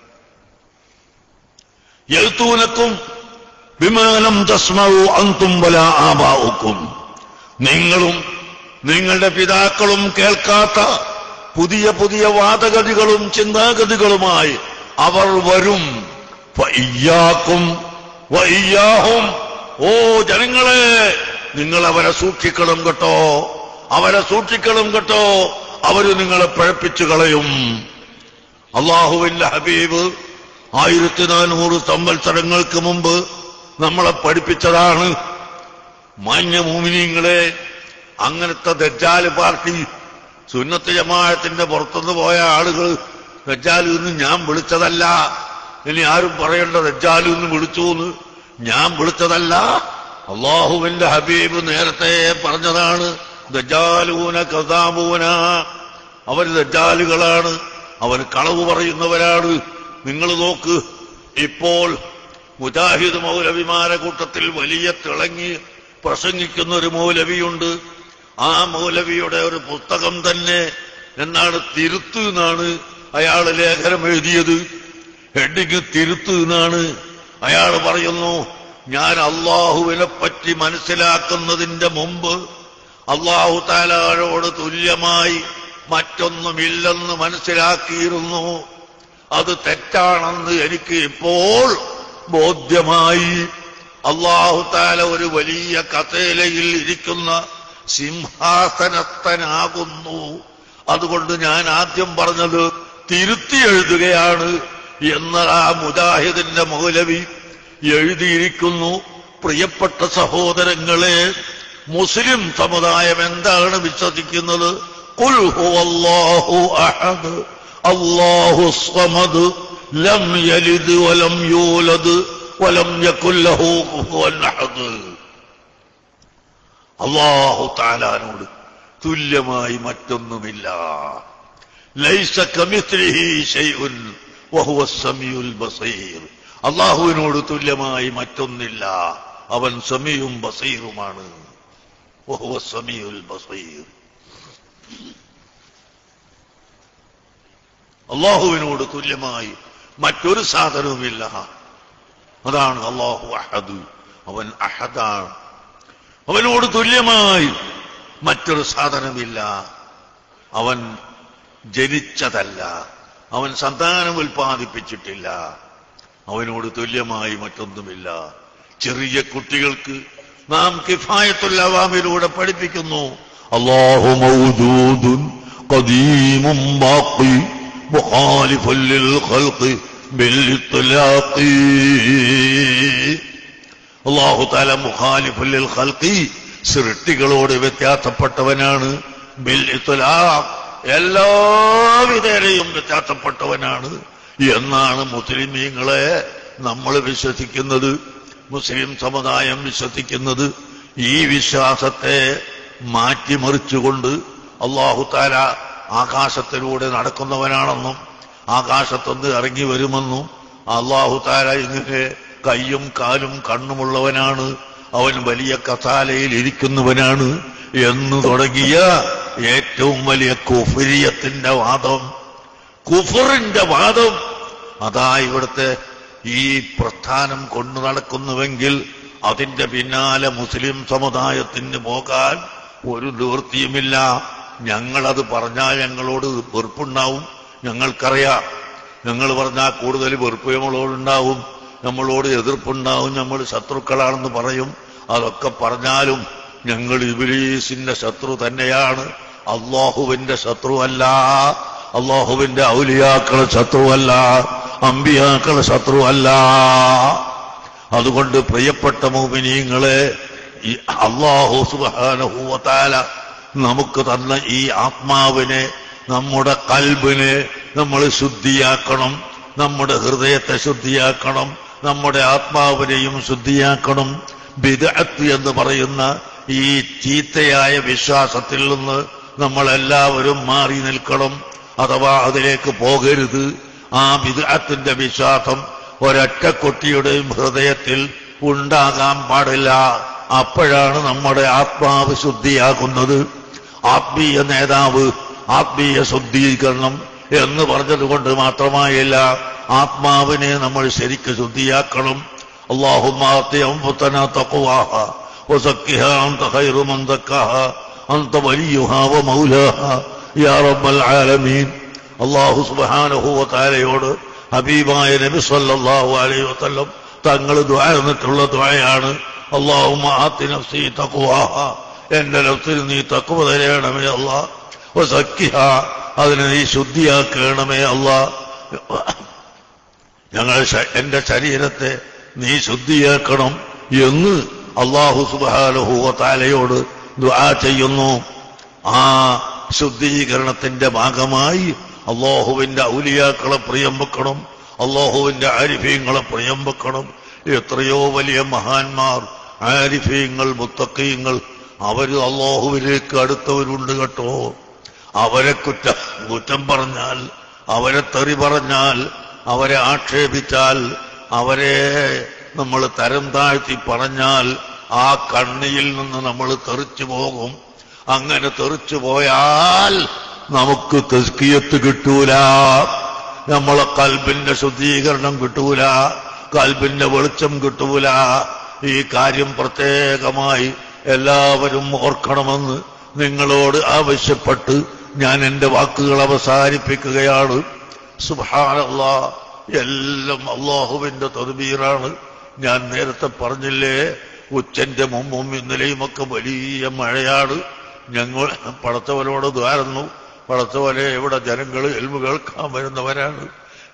എഴുത്തൂനക്കും വിമാനം തസ്മവു അന്തും വല ആബാവുക്കും നിങ്ങളും നിങ്ങളുടെ പിതാക്കളും കേൾക്കാത്ത പുതിയ പുതിയ വാദഗതികളും ചിന്താഗതികളുമായി അവർ വരും വയ്യാക്കും വയ്യാഹും ഓ ജനങ്ങളെ നിങ്ങൾ അവരെ സൂക്ഷിക്കണം കേട്ടോ അവരെ സൂക്ഷിക്കണം കേട്ടോ അവര് നിങ്ങളെ പഴപ്പിച്ചു കളയും അള്ളാഹുവിന്റെ ഹബീബ് ആയിരത്തി നാനൂറ് സംവത്സരങ്ങൾക്ക് മുമ്പ് നമ്മളെ പഠിപ്പിച്ചതാണ് മാന്യ മൂമിനിങ്ങളെ അങ്ങനത്തെ ദജ്ജാല് പാർട്ടി സുന്നത്ത് ജമാഅത്തിന്റെ പുറത്തുനിന്ന് പോയ ആളുകൾ ദജ്ജാലു എന്ന് ഞാൻ വിളിച്ചതല്ല ഇനി ആരും പറയേണ്ട ദജ്ജാലു എന്ന് വിളിച്ചു എന്ന് ഞാൻ വിളിച്ചതല്ല അള്ളാഹുവിന്റെ ഹബീബ് നേരത്തെ പറഞ്ഞതാണ് ദജ്ജാലൂന കഥാബൂന അവർ ദജ്ജാലുകളാണ് അവർ കളവ് പറയുന്നവരാണ് നിങ്ങൾ നോക്ക് ഇപ്പോൾ മുജാഹിദ് മൗലവിമാരെ കൂട്ടത്തിൽ വലിയ തിളങ്ങി പ്രസംഗിക്കുന്ന ഒരു മൗലവിയുണ്ട് ആ മൗലവിയുടെ ഒരു പുസ്തകം തന്നെ എന്നാണ് തിരുത്ത് എന്നാണ് അയാൾ ലേഖനം എഴുതിയത് ഹെഡിങ് തിരുത്ത് എന്നാണ് അയാൾ പറയുന്നു ഞാൻ അള്ളാഹുവിനെ പറ്റി മനസ്സിലാക്കുന്നതിന്റെ മുമ്പ് അള്ളാഹു താലാരോട് തുല്യമായി മറ്റൊന്നുമില്ലെന്ന് മനസ്സിലാക്കിയിരുന്നു അത് തെറ്റാണെന്ന് എനിക്ക് ഇപ്പോൾ ബോധ്യമായി അള്ളാഹു താല ഒരു വലിയ കഥേലയിൽ ഇരിക്കുന്ന സിംഹാസനസ്ഥനാകുന്നു അതുകൊണ്ട് ഞാൻ ആദ്യം പറഞ്ഞത് തിരുത്തി എഴുതുകയാണ് എന്ന ആ മുജാഹിദിന്റെ മൗലവി എഴുതിയിരിക്കുന്നു പ്രിയപ്പെട്ട സഹോദരങ്ങളെ മുസ്ലിം സമുദായം എന്താണ് വിശ്വസിക്കുന്നത് ഖുൽ ഹുവല്ലാഹു അഹദ് അല്ലാഹു സ്വമദ് ലം യലിദ് വലം യൂലദ് വലം യകുൽ ലഹു കുഫുവൻ അഹദ് അല്ലാഹു തആലാനോട് തുല്യമായി മറ്റൊന്നുമില്ല ലൈസ കമിസ്ലിഹി ഷൈഉൻ വഹുവ സമീഉൽ ബസീർ അള്ളാഹുവിനോട് തുല്യമായി മറ്റൊന്നില്ല അവൻ സമീയും ബസീറുമാണ് വഹുവ സമീഉൽ ബസീർ അള്ളാഹുവിനോട് തുല്യമായി മറ്റൊരു സാധനവുമില്ല അതാണ് അള്ളാഹു അഹദ് അവൻ അഹദാണ് അവനോട് തുല്യമായി മറ്റൊരു സാധനമില്ല അവൻ ജനിച്ചതല്ല അവൻ സന്താനം ഉൽപ്പാദിപ്പിച്ചിട്ടില്ല അവനോട് തുല്യമായി മറ്റൊന്നുമില്ല ചെറിയ കുട്ടികൾക്ക് നാം കിഫായത്തുൽ അവാമിലൂടെ പഠിപ്പിക്കുന്നു അള്ളാഹു മൗജൂദുൻ ഖദീമും ബാഖി മുഖാലിഫുൻ ലിൽ ഖൽഖി ബിൽ ഇത്ലാഖി അള്ളാഹു താല മുഖാലിഫുൽ ലിൽ ഖൽഖി സൃഷ്ടികളോട് വ്യത്യാസപ്പെട്ടവനാണ് ബിൽ ഇത്ലാഖ് എല്ലാവിധേനയും വ്യത്യാസപ്പെട്ടവനാണ് എന്നാണ് മുസ്ലിമീങ്ങളെ നമ്മൾ വിശ്വസിക്കുന്നത് മുസ്ലിം സമുദായം വിശ്വസിക്കുന്നത് ഈ വിശ്വാസത്തെ മാറ്റിമറിച്ചുകൊണ്ട് അള്ളാഹു താല ആകാശത്തിലൂടെ നടക്കുന്നവനാണെന്നും ആകാശത്തൊന്ന് ഇറങ്ങി വരുമെന്നും അള്ളാഹു താല ഇങ്ങനെ കയ്യും കാലും കണ്ണുമുള്ളവനാണ് അവൻ വലിയ കസാലയിൽ ഇരിക്കുന്നവനാണ് എന്ന് തുടങ്ങിയ ഏറ്റവും വലിയ കുഫിരിയത്തിന്റെ വാദം കുഫറിന്റെ വാദം അതാ ഇവിടുത്തെ ഈ പ്രസ്ഥാനം കൊണ്ടു നടക്കുന്നുവെങ്കിൽ അതിന്റെ പിന്നാലെ മുസ്ലിം സമുദായത്തിന് പോകാൻ ഒരു നിവൃത്തിയുമില്ല ഞങ്ങളത് പറഞ്ഞാൽ ഞങ്ങളോട് വെറുപ്പുണ്ടാവും ഞങ്ങൾക്കറിയാം ഞങ്ങൾ പറഞ്ഞാൽ കൂടുതൽ വെറുപ്പ് നമ്മളോടുണ്ടാവും നമ്മളോട് എതിർപ്പുണ്ടാവും നമ്മൾ ശത്രുക്കളാണെന്ന് പറയും അതൊക്കെ പറഞ്ഞാലും ഞങ്ങൾ ഇബിലീസിന്റെ ശത്രു തന്നെയാണ് അള്ളാഹുവിന്റെ ശത്രുവല്ല അള്ളാഹുവിന്റെ ഔലിയാക്കളെ ശത്രുവല്ല അമ്പിയാക്കളെ ശത്രുവല്ല അതുകൊണ്ട് പ്രിയപ്പെട്ട മോമിനീങ്ങളെ ഈ അള്ളാഹു സുബാനഹൂവത്താല നമുക്ക് തന്ന ഈ ആത്മാവിനെ നമ്മുടെ കൽബിനെ നമ്മൾ ശുദ്ധിയാക്കണം നമ്മുടെ ഹൃദയത്തെ ശുദ്ധിയാക്കണം നമ്മുടെ ആത്മാവിനെയും ശുദ്ധിയാക്കണം ബിദഅത്ത് എന്ന് പറയുന്ന ഈ ചീത്തയായ വിശ്വാസത്തിൽ നിന്ന് നമ്മളെല്ലാവരും മാറി നിൽക്കണം അഥവാ അതിലേക്ക് പോകരുത് ആ ബിദഅത്തിന്റെ വിശ്വാസം ഒരൊറ്റ കുട്ടിയുടെയും ഹൃദയത്തിൽ ഉണ്ടാകാൻ പാടില്ല അപ്പോഴാണ് നമ്മുടെ ആത്മാവ് ശുദ്ധിയാകുന്നത് ആത്മീയ നേതാവ് ആത്മീയ ശുദ്ധീകരണം എന്ന് പറഞ്ഞതുകൊണ്ട് മാത്രമായില്ല ആത്മാവിനെ നമ്മൾ ശരിക്ക് ശുദ്ധിയാക്കണം اللهم آت أنفسنا تقواها وزكها أنت خير من زكاها أنت وليها ومولاها يا رب العالمين അള്ളാഹു സുബാനഹു താലയോട് ഹബീബായ നബി സല്ലല്ലാഹു അലൈഹി വസല്ലം തങ്ങൾ ദ്വാരന്നിട്ടുള്ള ദ്വായാണ് അള്ളാഹു ആത്തി നഫ്സി തഖ്വാഹ എന്റെ നഫ്സിൽ നീ തഖ്വ തരയണമേ അല്ലാ വസക്കിഹ അതിനെ നീ ശുദ്ധിയാക്കണമേ അല്ലാ ഞങ്ങൾ ശ- എന്റെ ശരീരത്തെ നീ ശുദ്ധിയാക്കണം എന്ന് അള്ളാഹു സുബാനുഹൂവ താലയോട് ദുആ ചെയ്യുന്നു ആ ശുദ്ധീകരണത്തിന്റെ ഭാഗമായി അള്ളാഹുവിന്റെ ഔലിയാക്കളെ പ്രിയം വെക്കണം അള്ളാഹുവിന്റെ ആരിഫീങ്ങളെ പ്രിയം വെക്കണം എത്രയോ വലിയ മഹാന്മാർ ആരിഫീങ്ങൾ മുത്തക്കീങ്ങൾ അവര് അള്ളാഹുവിലേക്ക് അടുത്തവരുണ്ട് കേട്ടോ അവരെ കുറ്റ കുറ്റം പറഞ്ഞാൽ അവരെ തെറി പറഞ്ഞാൽ അവരെ ആക്ഷേപിച്ചാൽ അവരെ നമ്മൾ തരം താഴ്ത്തി പറഞ്ഞാൽ ആ കണ്ണിയിൽ നിന്ന് നമ്മൾ തെറിച്ചു പോകും അങ്ങനെ തെറിച്ചു പോയാൽ നമുക്ക് തെസ്കിയത്ത് കിട്ടൂല നമ്മളെ കൽബിന്റെ ശുദ്ധീകരണം കിട്ടൂല കൽബിന്റെ വെളിച്ചം കിട്ടൂല ഈ കാര്യം പ്രത്യേകമായി എല്ലാവരും ഓർക്കണമെന്ന് നിങ്ങളോട് ആവശ്യപ്പെട്ട് ഞാൻ എന്റെ വാക്കുകൾ അവസാനിപ്പിക്കുകയാണ് സുബാനല്ലാ എല്ലാം അള്ളാഹുവിന്റെ തദ്ബീറാണ് ഞാൻ നേരത്തെ പറഞ്ഞില്ലേ ഉച്ചന്റെ മുമ്പും ഇന്നലെയുമൊക്കെ വലിയ മഴയാണ് ഞങ്ങൾ പടച്ചവനോട് ദ്വാരുന്നു പടച്ചവനെ ഇവിടെ ജനങ്ങൾ എൽമു കേൾക്കാൻ വരുന്നവരാണ്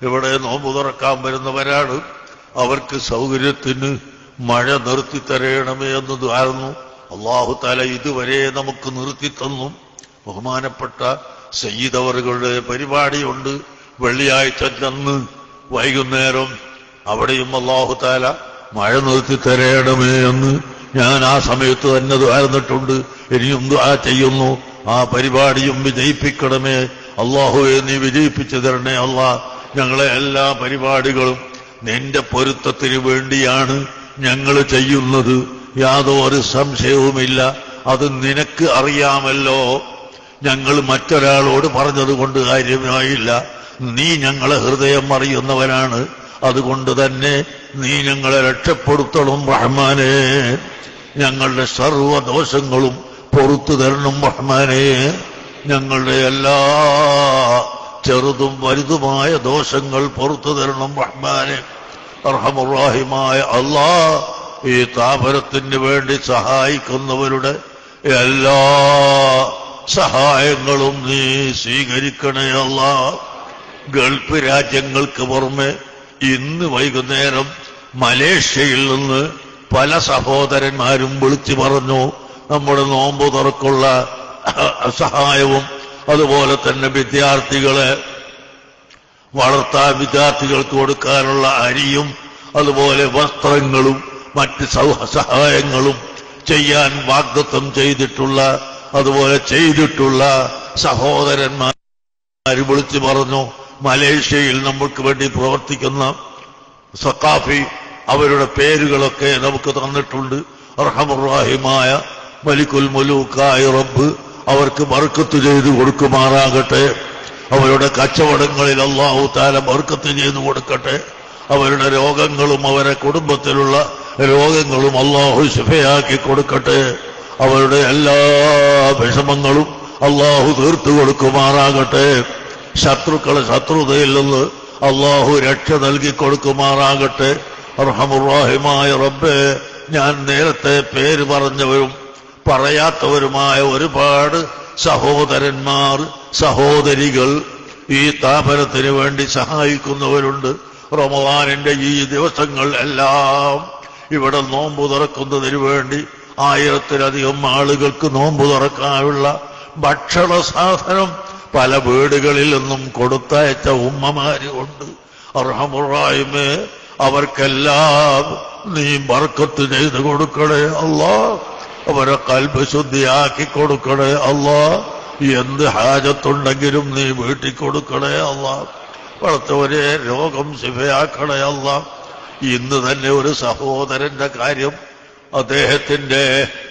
ഇവിടെ നോമ്പ് തുറക്കാൻ വരുന്നവരാണ് അവർക്ക് സൗകര്യത്തിന് മഴ നിർത്തി തരയണമേ എന്ന് ദ്വാരുന്നു അള്ളാഹു താല ഇതുവരെ നമുക്ക് നിർത്തി തന്നു ബഹുമാനപ്പെട്ട സയ്യിദവറുകളുടെ പരിപാടിയുണ്ട് വെള്ളിയാഴ്ച ചെന്ന് വൈകുന്നേരം അവിടെയും അള്ളാഹു താല മഴ നിർത്തി തരയണമേ എന്ന് ഞാൻ ആ സമയത്ത് തന്നെ ദ്വാരുന്നിട്ടുണ്ട് ഇനിയും ദ്വാ ചെയ്യുന്നു ആ പരിപാടിയും വിജയിപ്പിക്കണമേ അള്ളാഹുവെ നീ വിജയിപ്പിച്ചു തരണേ അള്ളാ ഞങ്ങളെ എല്ലാ പരിപാടികളും നിന്റെ പൊരുത്തത്തിന് വേണ്ടിയാണ് ഞങ്ങൾ ചെയ്യുന്നത് യാതൊരു സംശയവുമില്ല അത് നിനക്ക് അറിയാമല്ലോ ഞങ്ങൾ മറ്റൊരാളോട് പറഞ്ഞത് കൊണ്ട് കാര്യമായില്ല നീ ഞങ്ങളെ ഹൃദയം അറിയുന്നവനാണ് അതുകൊണ്ട് തന്നെ നീ ഞങ്ങളെ രക്ഷപ്പെടുത്തണം റഹ്മാനെ ഞങ്ങളുടെ സർവദോഷങ്ങളും പൊറത്തു തരണം റഹ്മാനെ ഞങ്ങളുടെ എല്ലാ ചെറുതും വലുതുമായ ദോഷങ്ങൾ പുറത്തു തരണം റഹ്മാനെ അർഹമുറാഹിമായ അള്ളാ ഈ താപരത്തിന് വേണ്ടി സഹായിക്കുന്നവരുടെ എല്ലാ സഹായങ്ങളും നീ സ്വീകരിക്കണേ അല്ലാ ഗൾഫ് രാജ്യങ്ങൾക്ക് പുറമെ ഇന്ന് വൈകുന്നേരം മലേഷ്യയിൽ നിന്ന് പല സഹോദരന്മാരും വിളിച്ചു പറഞ്ഞു നമ്മുടെ നോമ്പ് തുറക്കുള്ള സഹായവും അതുപോലെ തന്നെ വിദ്യാർത്ഥികളെ വളർത്താൻ വിദ്യാർത്ഥികൾക്ക് കൊടുക്കാനുള്ള അരിയും അതുപോലെ വസ്ത്രങ്ങളും മറ്റ് സൗ- സഹായങ്ങളും ചെയ്യാൻ വാഗ്ദത്വം ചെയ്തിട്ടുള്ള അതുപോലെ ചെയ്തിട്ടുള്ള സഹോദരന്മാർ വിളിച്ചു പറഞ്ഞു മലേഷ്യയിൽ നമ്മൾക്ക് വേണ്ടി പ്രവർത്തിക്കുന്ന സക്കാഫി അവരുടെ പേരുകളൊക്കെ നമുക്ക് തന്നിട്ടുണ്ട് അർഹമുറാഹിമായ മലിക്കുൽ മുലൂക്കായ റബ്ബ് അവർക്ക് ബർക്കത്ത് ചെയ്തു കൊടുക്കുമാറാകട്ടെ അവരുടെ കച്ചവടങ്ങളിൽ അള്ളാഹു താല ബർക്കത്ത് ചെയ്തു കൊടുക്കട്ടെ അവരുടെ രോഗങ്ങളും അവരെ കുടുംബത്തിലുള്ള രോഗങ്ങളും അള്ളാഹു ശുഭയാക്കി കൊടുക്കട്ടെ അവരുടെ എല്ലാ വിഷമങ്ങളും അള്ളാഹു തീർത്തു കൊടുക്കുമാറാകട്ടെ ശത്രുക്കളെ ശത്രുതയിൽ നിന്ന് അള്ളാഹു രക്ഷ നൽകി കൊടുക്കുമാറാകട്ടെ അർഹമുറാഹിമായ റബ്ബെ ഞാൻ നേരത്തെ പേര് പറഞ്ഞവരും പറയാത്തവരുമായ ഒരുപാട് സഹോദരന്മാർ സഹോദരികൾ ഈ താപനത്തിന് വേണ്ടി സഹായിക്കുന്നവരുണ്ട് റമദാനിന്റെ ഈ ദിവസങ്ങൾ എല്ലാം ഇവിടെ നോമ്പ് തുറക്കുന്നതിന് വേണ്ടി ആയിരത്തിലധികം ആളുകൾക്ക് നോമ്പ് തുറക്കാനുള്ള ഭക്ഷണ സാധനം പല വീടുകളിൽ നിന്നും കൊടുത്തയച്ച ഉമ്മമാരുണ്ട് അർഹമുറായ്മേ അവർക്കെല്ലാം നീ ബർക്കത്ത് ചെയ്ത് കൊടുക്കണേ അല്ലാ അവരെ കൽബ് ശുദ്ധിയാക്കി കൊടുക്കണേ അല്ലാ എന്ത് ഹാജത്തുണ്ടെങ്കിലും നീ വീട്ടിൽ കൊടുക്കണേ അല്ലാ വളർത്തവരെ രോഗം ശിവയാക്കണേ അല്ലാ ഇന്ന് തന്നെ ഒരു സഹോദരന്റെ കാര്യം അദ്ദേഹത്തിന്റെ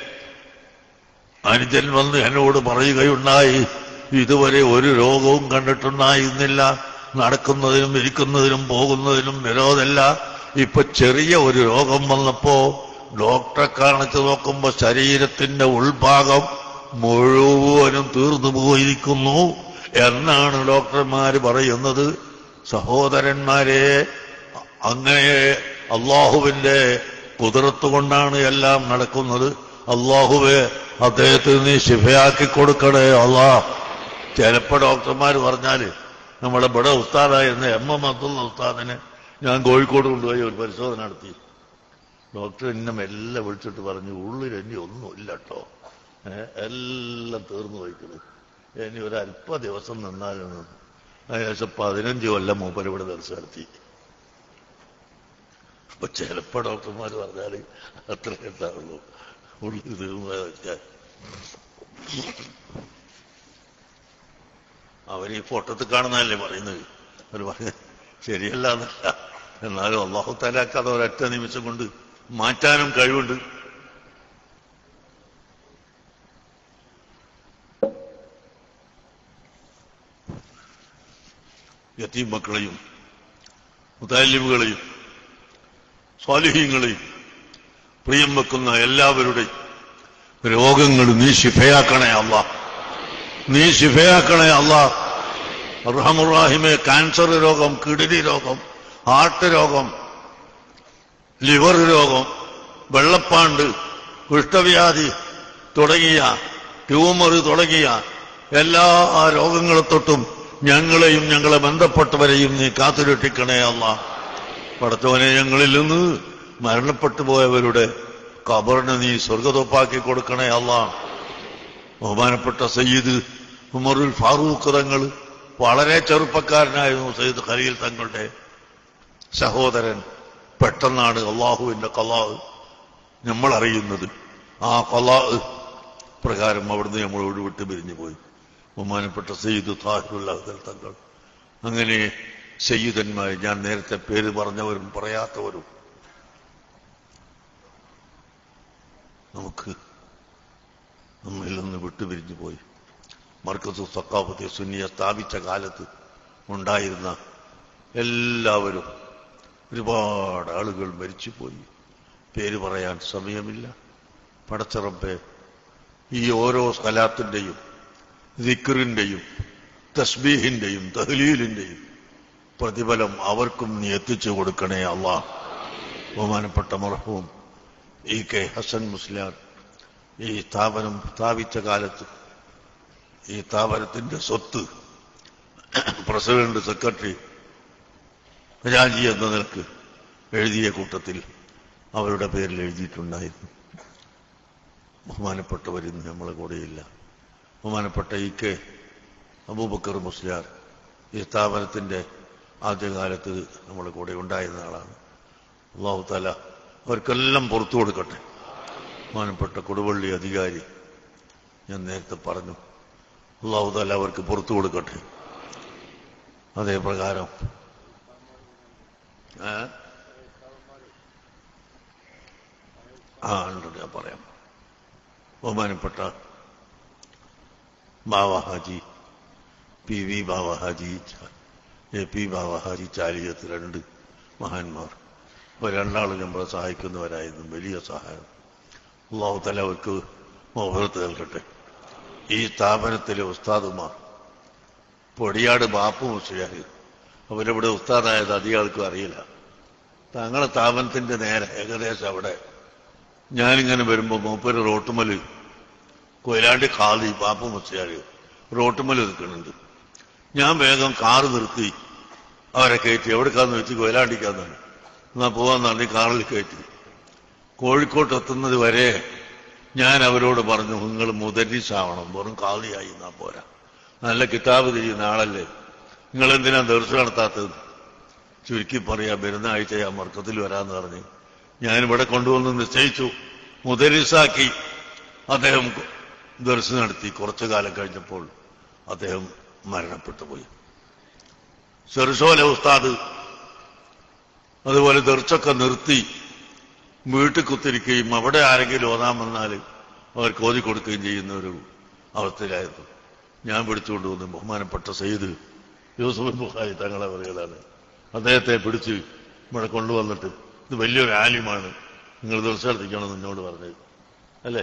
അനുജൻ വന്ന് എന്നോട് പറയുകയുണ്ടായി ഇതുവരെ ഒരു രോഗവും കണ്ടിട്ടുണ്ടായിരുന്നില്ല നടക്കുന്നതിനും ഇരിക്കുന്നതിനും പോകുന്നതിനും വിരോധമല്ല ഇപ്പൊ ചെറിയ ഒരു രോഗം വന്നപ്പോ ഡോക്ടറെ കാണിച്ചു നോക്കുമ്പോ ശരീരത്തിന്റെ ഉൾഭാഗം മുഴുവനും തീർന്നു പോയിരിക്കുന്നു എന്നാണ് ഡോക്ടർമാര് പറയുന്നത് സഹോദരന്മാരെ അങ്ങനെ അള്ളാഹുവിന്റെ കുതിരത്ത് കൊണ്ടാണ് എല്ലാം നടക്കുന്നത് അള്ളാഹുവെ അദ്ദേഹത്തിന് നീ ശിഫയാക്കി കൊടുക്കണേ അള്ളാഹ് ചിലപ്പോ ഡോക്ടർമാർ പറഞ്ഞാല് നമ്മുടെ ഇവിടെ ഉസ്താദായിരുന്ന എം എം അബ്ദുള്ള ഉസ്താദിനെ ഞാൻ കോഴിക്കോട് കൊണ്ടുപോയി ഒരു പരിശോധന നടത്തി ഡോക്ടർ എന്നെ മെല്ലെ വിളിച്ചിട്ട് പറഞ്ഞു ഉള്ളിൽ ഇനി ഒന്നുമില്ല കേട്ടോ ഏഹ് എല്ലാം തീർന്നു പോയിക്കുന്നത് ഇനി ഒരു അല്പ ദിവസം നിന്നാലും ഏകദേശം പതിനഞ്ച് കൊല്ലം മൂപ്പർ ഇവിടെ ദർശനം നടത്തി അപ്പൊ ചിലപ്പോ ഡോക്ടർമാർ പറഞ്ഞാല് അത്ര ഉണ്ടാവുള്ളൂ ഉള്ളിൽ തീർന്നു വെച്ചാൽ അവർ ഈ ഫോട്ടോത്തിൽ കാണുന്നതല്ലേ പറയുന്നത് അവർ പറയുന്നത് ശരിയല്ല എന്നല്ല എന്നാലും അള്ളാഹു താലാക്കാതെ ഒരൊറ്റ നിമിഷം കൊണ്ട് മാറ്റാനും കഴിവുണ്ട് യത്തീം മക്കളെയും മുതാലിമുകളെയും സ്വാലിഹീങ്ങളെയും പ്രിയം വെക്കുന്ന എല്ലാവരുടെയും രോഗങ്ങൾ നീ ശിഫയാക്കണേ അല്ല നീ ശിഫയാക്കണേ അല്ല അർഹമുറാഹിമെ ക്യാൻസർ രോഗം കിഡ്നി രോഗം ഹാർട്ട് രോഗം ലിവർ രോഗം വെള്ളപ്പാണ്ട് കുഷ്ഠവ്യാധി തുടങ്ങിയ ട്യൂമർ തുടങ്ങിയ എല്ലാ രോഗങ്ങളെ തൊട്ടും ഞങ്ങളെയും ഞങ്ങളെ ബന്ധപ്പെട്ടവരെയും നീ കാത്തുരക്ഷിക്കണേ അല്ല പടച്ചവനെ ഞങ്ങളിൽ നിന്ന് മരണപ്പെട്ടു പോയവരുടെ കബറിനെ നീ സ്വർഗതൊപ്പാക്കി കൊടുക്കണേ അല്ല ബഹുമാനപ്പെട്ട സയ്യിദ് ഉമറുൽ ഫാറൂഖ് തങ്ങൾ വളരെ ചെറുപ്പക്കാരനായിരുന്നു സയ്യിദ് ഖലീൽ തങ്ങളുടെ സഹോദരൻ പെട്ടെന്നാണ് അള്ളാഹുവിന്റെ കലാഹ് നമ്മൾ അറിയുന്നത് ആ കലാഹ് പ്രകാരം അവിടുന്ന് നമ്മളോട് വിട്ടു പിരിഞ്ഞു പോയി ബഹുമാനപ്പെട്ട സയ്യിദ് താഹിറുൽ അഹ്ദൽ തങ്ങൾ അങ്ങനെ സയ്യിദന്മാർ ഞാൻ നേരത്തെ പേര് പറഞ്ഞവരും പറയാത്തവരും നമുക്ക് നമ്മിൽ നിന്ന് വിട്ടുപിരിഞ്ഞു പോയി മർക്കസ് സക്കാഫത്തെ സുന്നിയെ സ്ഥാപിച്ച കാലത്ത് ഉണ്ടായിരുന്ന എല്ലാവരും ഒരുപാട് ആളുകൾ മരിച്ചുപോയി പേര് പറയാൻ സമയമില്ല പടച്ചറമ്പെ ഈ ഓരോ സ്ഥലത്തിൻ്റെയും ദിക്കറിൻ്റെയും തസ്ബീഹിൻ്റെയും തഹ്ലീലിൻ്റെയും പ്രതിഫലം അവർക്കും നീ എത്തിച്ചു കൊടുക്കണേ അള്ളാ ബഹുമാനപ്പെട്ട മർഹവും ഇ കെ ഹസൻ മുസ്ലിയാർ ഈ സ്ഥാപനം സ്ഥാപിച്ച കാലത്ത് ഈ സ്ഥാപനത്തിന്റെ സ്വത്ത് പ്രസിഡന്റ് സെക്രട്ടറി രാജി എന്ന നിലക്ക് എഴുതിയ കൂട്ടത്തിൽ അവരുടെ പേരിൽ എഴുതിയിട്ടുണ്ടായിരുന്നു ബഹുമാനപ്പെട്ടവരിന്ന് നമ്മളെ കൂടെയില്ല ബഹുമാനപ്പെട്ട ഇ കെ അബൂബക്കർ മുസ്ലിയാർ ഈ സ്ഥാപനത്തിന്റെ ആദ്യകാലത്ത് നമ്മളെ കൂടെ ഉണ്ടായിരുന്ന ആളാണ് അള്ളാഹു താല അവർക്കെല്ലാം പുറത്തു കൊടുക്കട്ടെ ബഹുമാനപ്പെട്ട കൊടുവള്ളി അധികാരി ഞാൻ നേരത്തെ പറഞ്ഞു അള്ളാഹു താല അവർക്ക് പുറത്തു കൊടുക്കട്ടെ അതേ പ്രകാരം ഏ? ആ ഉണ്ട് ഞാൻ പറയാം ബഹുമാനപ്പെട്ട Bava Haji P V Bava Haji A P Bava Haji Chaliyath രണ്ട് മഹാന്മാർ ഇവർ രണ്ടാളും നമ്മളെ സഹായിക്കുന്നവരായിരുന്നു വലിയ സഹായം അള്ളാഹു തല അവർക്ക് മോഹത്ത് നൽകട്ടെ ഈ സ്ഥാപനത്തിലെ ഉസ്താദുമാർ പൊടിയാട് ബാപ്പു മുസ്ലിയാർ അവരിവിടെ ഉസ്താദായത് അധികം ആൾക്കും അറിയില്ല തങ്ങളെ സ്ഥാപനത്തിന്റെ നേരെ ഏകദേശം അവിടെ ഞാനിങ്ങനെ വരുമ്പോൾ മൂപ്പര് റോട്ടുമല് കൊയിലാണ്ടി ഖാദി ബാപ്പു മുസ്ലിയാർ റോട്ടുമല് നിൽക്കുന്നുണ്ട് ഞാൻ വേഗം കാറ് നിർത്തി അവരെ കയറ്റി എവിടേക്കാന്ന് വെച്ച് കൊയിലാണ്ടിക്കാന്നാണ് എന്നാ പോവാന്നാണ് കാറിൽ കയറ്റി കോഴിക്കോട്ട് എത്തുന്നത് വരെ ഞാൻ അവരോട് പറഞ്ഞു നിങ്ങൾ മുദരീസാവണം വെറും കാളിയായി എന്നാ പോരാ നല്ല കിതാബ് ചെയ്യുന്ന ആളല്ലേ നിങ്ങൾ എന്തിനാ ദർശനം നടത്താത്തത് ചുരുക്കി പറയാ വരുന്ന ആഴ്ച ഞാൻ മർക്കത്തിൽ വരാന്ന് പറഞ്ഞ് ഞാനിവിടെ കൊണ്ടുവന്ന് നിശ്ചയിച്ചു മുദരിസാക്കി അദ്ദേഹം ദർശനം നടത്തി കുറച്ചു കാലം കഴിഞ്ഞപ്പോൾ അദ്ദേഹം മരണപ്പെട്ടു പോയി ചെറുശോല ഉസ്താദ് അതുപോലെ ദർശൊക്കെ നിർത്തി വീട്ടിൽ കുത്തിരിക്കുകയും അവിടെ ആരെങ്കിലും ഓതാൻ വന്നാൽ അവർക്ക് ഓതി കൊടുക്കുകയും ചെയ്യുന്ന ഒരു അവസ്ഥയിലായിരുന്നു ഞാൻ പിടിച്ചുകൊണ്ട് വന്നു ബഹുമാനപ്പെട്ട സയ്യിദ് യൂസുഫ് ബുഖാരി തങ്ങളെ പറയുകയാണ് അദ്ദേഹത്തെ പിടിച്ച് ഇവിടെ കൊണ്ടുവന്നിട്ട് ഇത് വലിയൊരു ആലിമാണ് നിങ്ങൾ ദർശനത്തിക്കണമെന്ന് എന്നോട് പറഞ്ഞത് അല്ലേ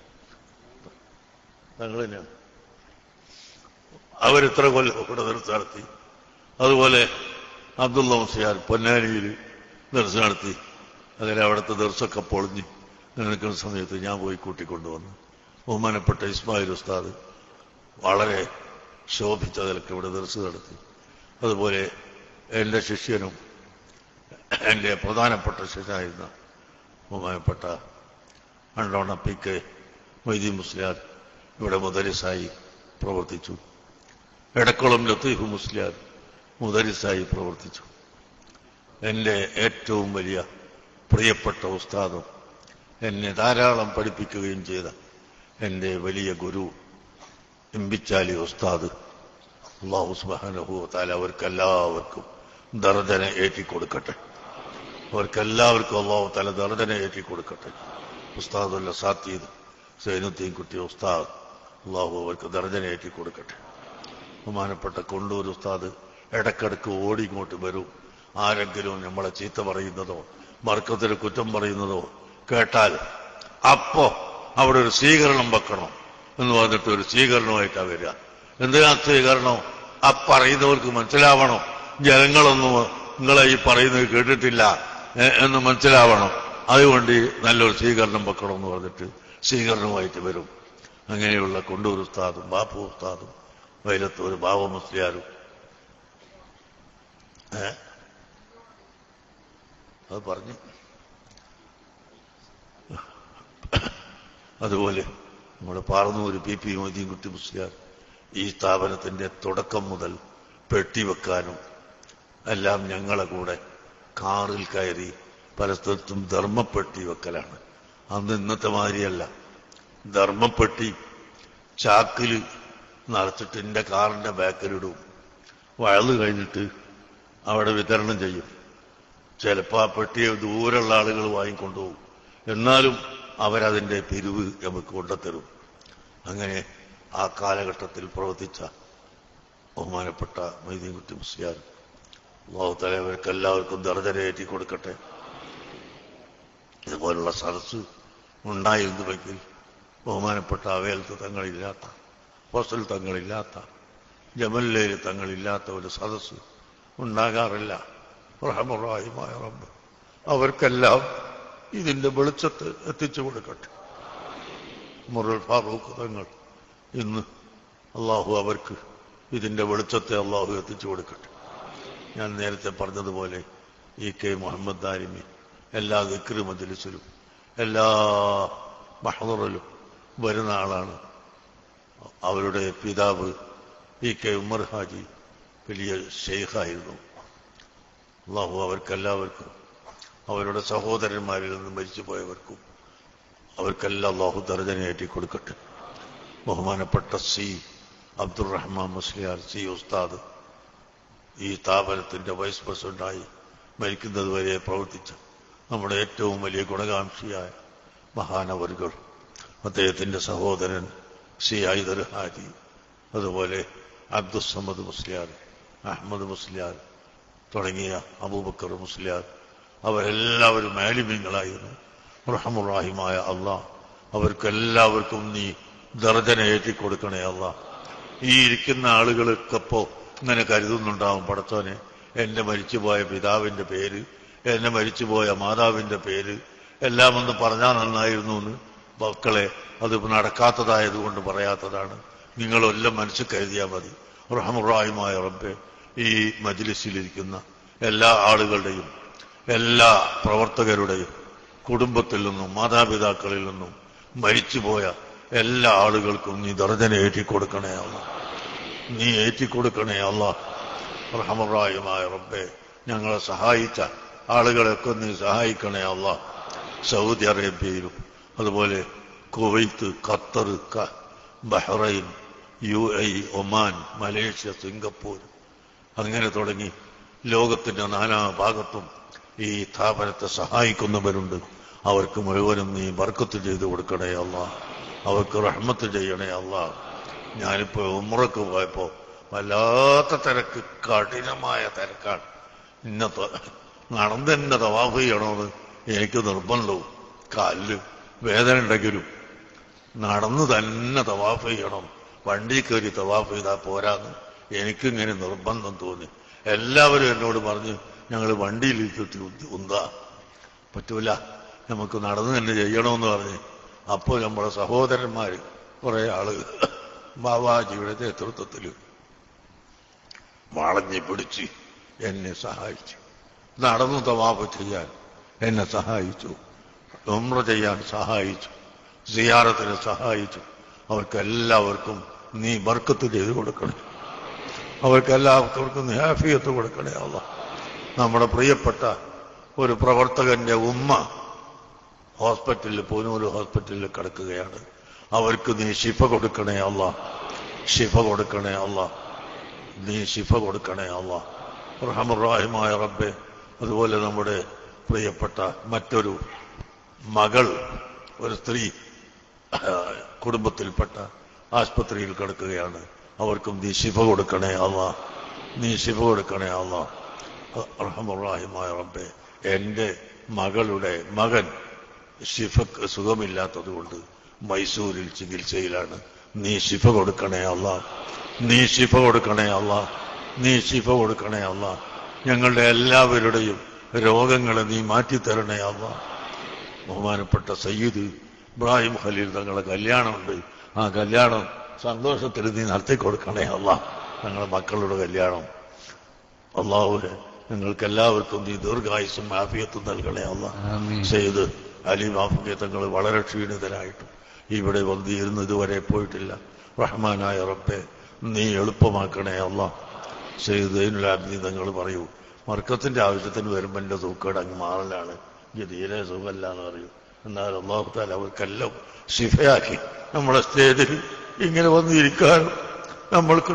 തങ്ങൾ തന്നെയാണ് അവരിത്ര കൊല്ലം ഇവിടെ ദർശനം നടത്തി അതുപോലെ അബ്ദുള്ള മുസിയാർ പൊന്നാനിയിൽ ദർശനം നടത്തി അങ്ങനെ അവിടുത്തെ ദർശമൊക്കെ പൊളിഞ്ഞ് നിൽക്കുന്ന സമയത്ത് ഞാൻ പോയി കൂട്ടിക്കൊണ്ടുവന്നു ബഹുമാനപ്പെട്ട ഇസ്മായിൽ ഉസ്താദ് വളരെ ശോഭിച്ച നിലക്ക് ഇവിടെ ദർശനം നടത്തി അതുപോലെ എൻ്റെ ശിഷ്യനും എൻ്റെ പ്രധാനപ്പെട്ട ശിഷ്യനായിരുന്ന ബഹുമാനപ്പെട്ട അണ്ടോണ പി കെ മൊയ്തീൻ മുസ്ലിയാർ ഇവിടെ മുദരിസായി പ്രവർത്തിച്ചു എടക്കുളം ലത്തീഫ് മുസ്ലിയാർ മുദരിസായി പ്രവർത്തിച്ചു എൻ്റെ ഏറ്റവും വലിയ പ്രിയപ്പെട്ട ഉസ്താദും എന്നെ ധാരാളം പഠിപ്പിക്കുകയും ചെയ്ത എൻ്റെ വലിയ ഗുരു എംബിച്ചാലി ഉസ്താദ് അള്ളാഹു സുബാനുഭവത്താൽ അവർക്കെല്ലാവർക്കും ദർജന ഏറ്റിക്കൊടുക്കട്ടെ അവർക്കെല്ലാവർക്കും അള്ളാഹു തല ദർജന ഏറ്റിക്കൊടുക്കട്ടെ ഉസ്താദുല്ല സാത്തീദ് സൈനുദ്ദീൻ കുട്ടി ഉസ്താദ് അള്ളാഹു അവർക്ക് ദർജന ഏറ്റിക്കൊടുക്കട്ടെ ബഹുമാനപ്പെട്ട കൊണ്ടൂർ ഉസ്താദ് ഇടക്കിടക്ക് ഓടി ഇങ്ങോട്ട് വരും ആരെങ്കിലും നമ്മളെ ചീത്ത പറയുന്നതോ മർക്കത്തിൽ കുറ്റം പറയുന്നതോ കേട്ടാൽ അപ്പോ അവിടെ ഒരു സ്വീകരണം വെക്കണം എന്ന് പറഞ്ഞിട്ട് ഒരു സ്വീകരണമായിട്ടാണ് വരിക എന്തിനാ സ്വീകരണം ആ പറയുന്നവർക്ക് മനസ്സിലാവണം ജനങ്ങളൊന്നും നിങ്ങളെ ഈ പറയുന്നത് കേട്ടിട്ടില്ല ഏ, എന്ന് മനസ്സിലാവണം അതുകൊണ്ട് നല്ലൊരു സ്വീകരണം വെക്കണം എന്ന് പറഞ്ഞിട്ട് സ്വീകരണമായിട്ട് വരും അങ്ങനെയുള്ള കൊണ്ടൂർ ഉസ്താദും ബാപ്പു ഉസ്താദും വൈലത്തൂർ ബാബ മുസ്ലിയാരും ഏ അത് പറഞ്ഞു അതുപോലെ നമ്മുടെ പാറന്നൂര് പി പി മൊയ്തീൻകുട്ടി മുസ്ലിയാർ ഈ സ്ഥാപനത്തിന്റെ തുടക്കം മുതൽ പെട്ടി വെക്കാനും എല്ലാം ഞങ്ങളെ കൂടെ കാറിൽ കയറി പല സ്ഥലത്തും ധർമ്മപ്പെട്ടി വെക്കലാണ് അന്ന് ഇന്നത്തെ മാതിരിയല്ല ധർമ്മപ്പെട്ടി ചാക്കില് നിറച്ചിട്ട് എന്റെ കാറിന്റെ ബാക്കിലിടും വയല് കഴിഞ്ഞിട്ട് അവിടെ വിതരണം ചെയ്യും ചിലപ്പോൾ ആ പെട്ടിയെ ദൂരെയുള്ള ആളുകൾ വാങ്ങിക്കൊണ്ടുപോകും എന്നാലും അവരതിന്റെ പിരിവ് നമുക്ക് കൊണ്ടുത്തരും അങ്ങനെ ആ കാലഘട്ടത്തിൽ പ്രവർത്തിച്ച ബഹുമാനപ്പെട്ട മൈദീൻകുട്ടി മുസ്ലിയാർ അള്ളാഹു തലവർക്ക് എല്ലാവർക്കും ദർജനയേറ്റി കൊടുക്കട്ടെ ഇതുപോലുള്ള സദസ് ഉണ്ടായിരുന്നുവെങ്കിൽ ബഹുമാനപ്പെട്ട അവയൽത്ത് തങ്ങളില്ലാത്ത ഫസൽ തങ്ങളില്ലാത്ത ജമല്ലേര് തങ്ങളില്ലാത്ത ഒരു സദസ് ഉണ്ടാകാറില്ല റഹമുറാഹിമായ റബ്ബ് അവർക്കെല്ലാം ഇതിന്റെ വെളിച്ചത്ത് എത്തിച്ചു കൊടുക്കട്ടെ മുറൽ ഫാറൂഖ് തങ്ങൾ ഇന്ന് അള്ളാഹു അവർക്ക് ഇതിന്റെ വെളിച്ചത്തെ അള്ളാഹു എത്തിച്ചു കൊടുക്കട്ടെ ഞാൻ നേരത്തെ പറഞ്ഞതുപോലെ ഇ കെ മുഹമ്മദ് ദാരിമി എല്ലാ ദിക്ര മജലിസിലും എല്ലാ മഹദറിലും വരുന്ന ആളാണ് അവരുടെ പിതാവ് ഇ കെ ഉമർ ഹാജി വലിയ ഷെയ്ഖായിരുന്നു അള്ളാഹു അവർക്കെല്ലാവർക്കും അവരുടെ സഹോദരന്മാരിൽ നിന്ന് മരിച്ചുപോയവർക്കും അവർക്കെല്ലാം അള്ളാഹു ദർജനയേറ്റി കൊടുക്കട്ടെ ബഹുമാനപ്പെട്ട സി അബ്ദുറഹ്മാൻ മുസ്ലിയാർ സി ഉസ്താദ് ഈ സ്ഥാപനത്തിന്റെ വൈസ് പ്രസിഡന്റായി മരിക്കുന്നത് വരെ പ്രവർത്തിച്ച നമ്മുടെ ഏറ്റവും വലിയ ഗുണകാംക്ഷിയായ മഹാനവരുകൾ അദ്ദേഹത്തിന്റെ സഹോദരൻ സി ഐദർ ഹാജി അതുപോലെ അബ്ദുസമ്മദ് മുസ്ലിയാർ അഹമ്മദ് മുസ്ലിയാർ തുടങ്ങിയ അബൂബക്കർ മുസ്ലിയാർ അവരെല്ലാവരും മാലിമ്യങ്ങളായിരുന്നു റഹമുറാഹിമായ അള്ളാഹ് അവർക്കെല്ലാവർക്കും നീ ദർജന ഏറ്റി കൊടുക്കണേ അള്ളാഹ് ഈ ഇരിക്കുന്ന ആളുകളൊക്കെ ഇപ്പോ ഇങ്ങനെ കരുതുന്നുണ്ടാവും പടത്തോനെ എന്റെ മരിച്ചുപോയ പിതാവിന്റെ പേര് എന്നെ മരിച്ചുപോയ മാതാവിന്റെ പേര് എല്ലാം ഒന്ന് പറഞ്ഞാൽ നന്നായിരുന്നു എന്ന് മക്കളെ അത് നടക്കാത്തതായതുകൊണ്ട് പറയാത്തതാണ് നിങ്ങളെല്ലാം മനസ്സിൽ കരുതിയാൽ മതി റഹമുറായുമായ റബ്ബെ ഈ മജ്ലിസിലിരിക്കുന്ന എല്ലാ ആളുകളുടെയും എല്ലാ പ്രവർത്തകരുടെയും കുടുംബത്തിൽ നിന്നും മാതാപിതാക്കളിൽ നിന്നും മരിച്ചുപോയ എല്ലാ ആളുകൾക്കും നീ ദർജന ഏറ്റിക്കൊടുക്കണേ അല്ല നീ ഏറ്റിക്കൊടുക്കണേ അല്ല റഹമുറായുമായ റബ്ബെ ഞങ്ങളെ സഹായിച്ച ആളുകളെയൊക്കെ നീ സഹായിക്കണേ അല്ല സൗദി അറേബ്യയിലും അതുപോലെ കുവൈത്ത് ഖത്തർ ക- Bahrain U A Oman Malaysia Singapore അങ്ങനെ തുടങ്ങി ലോകത്തിന്റെ നാനാ ഭാഗത്തും ഈ സ്ഥാപനത്തെ സഹായിക്കുന്നവരുണ്ട് അവർക്ക് മുഴുവനും നീ ബർക്കത്ത് ചെയ്തു കൊടുക്കണേ അല്ല അവർക്ക് റഹ്മത്ത് ചെയ്യണേ അല്ല ഞാനിപ്പോ ഉമ്രക്ക് പോയപ്പോ വല്ലാത്ത തിരക്ക് കഠിനമായ തിരക്കാണ് ഇന്നത്തെ നടന്ന് തന്നെ തവാഫ് ചെയ്യണമെന്ന് എനിക്ക് നിർബന്ധവും കാലില് വേദന ഉണ്ടെങ്കിലും നടന്ന് തന്നെ തവാഫ് ചെയ്യണം വണ്ടി കയറി തവാഫ് ചെയ്താൽ പോരാന്ന് എനിക്കിങ്ങനെ നിർബന്ധം തോന്നി എല്ലാവരും എന്നോട് പറഞ്ഞ് ഞങ്ങൾ വണ്ടിയിൽ ഇരുത്തി ഉന്താ പറ്റൂല നമുക്ക് നടന്ന് തന്നെ ചെയ്യണമെന്ന് പറഞ്ഞ് അപ്പോൾ നമ്മുടെ സഹോദരന്മാര് കുറെ ആള് ബാബാജിയുടെ നേതൃത്വത്തിൽ വളഞ്ഞു പിടിച്ച് എന്നെ സഹായിച്ചു നടന്നു തവാഫ് ചെയ്യാൻ എന്നെ സഹായിച്ചു ഉമ്ര ചെയ്യാൻ സഹായിച്ചു സിയാറത്തിന് സഹായിച്ചു അവർക്കെല്ലാവർക്കും നീ ബർക്കത്ത് ചെയ്തു കൊടുക്കണേ അവർക്കെല്ലാവർക്കും നീ ഹാഫിയത്ത് കൊടുക്കണേ അല്ല നമ്മുടെ പ്രിയപ്പെട്ട ഒരു പ്രവർത്തകന്റെ ഉമ്മ ഹോസ്പിറ്റലിൽ പൂനൂര് ഹോസ്പിറ്റലിൽ കിടക്കുകയാണ് അവർക്ക് നീ ശിഫ കൊടുക്കണേ അല്ല ശിഫ കൊടുക്കണേ അല്ല നീ ശിഫ കൊടുക്കണേ അല്ല റഹമുറാഹിമായ റബ്ബെ അതുപോലെ നമ്മുടെ പ്രിയപ്പെട്ട മറ്റൊരു മകൾ ഒരു സ്ത്രീ ആ, കുടുംബത്തിൽപ്പെട്ട ആസ്പത്രിയിൽ കിടക്കുകയാണ് അവർക്കും നീ ശിഫ കൊടുക്കണേ അല്ല നീ ശിഫ കൊടുക്കണേ അല്ല റഹമുറാഹിമായ റബ്ബെ എന്റെ മകളുടെ മകൻ ശിഫക്ക് സുഖമില്ലാത്തതുകൊണ്ട് മൈസൂരിൽ ചികിത്സയിലാണ് നീ ശിഫ കൊടുക്കണേ അല്ല നീ ശിഫ കൊടുക്കണേ അല്ല നീ ശിഫ കൊടുക്കണേ അല്ല ഞങ്ങളുടെ എല്ലാവരുടെയും രോഗങ്ങളെ നീ മാറ്റിത്തരണേ അല്ല ബഹുമാനപ്പെട്ട സയ്യിദ് ഇബ്രാഹിം ഖലീൽ തങ്ങളുടെ കല്യാണമുണ്ട് ആ കല്യാണം സന്തോഷത്തിൽ നീ നടത്തി കൊടുക്കണേ അല്ല ഞങ്ങളുടെ മക്കളുടെ കല്യാണം അള്ളാഹുവെ ഞങ്ങൾക്ക് എല്ലാവർക്കും നീ ദീർഘായുസും ആഫിയത്തും നൽകണേ അല്ല ആമീൻ ചെയ്ത് അലി മാഫിക്കെ തങ്ങൾ വളരെ ക്ഷീണിതരായിട്ടും ഇവിടെ വന്നിരുന്ന് ഇതുവരെ പോയിട്ടില്ല റഹ്മാനായ റബ്ബെ നീ എളുപ്പമാക്കണേ അല്ല ചെയ്തതിനുലാബ്ദി തങ്ങൾ പറയൂ മർക്കത്തിന്റെ ആവശ്യത്തിന് വരുമ്പോൾ എൻ്റെ തൂക്കേട് അങ്ങ് മാറലാണ് ഇത് തീരെ സുഖമല്ല എന്ന് പറയൂ എന്നാൽ അള്ളാഹു താല അവർക്കെല്ലാം ശിഫയാക്കി നമ്മളെ സ്റ്റേജിൽ ഇങ്ങനെ വന്നിരിക്കാനും നമ്മൾക്ക്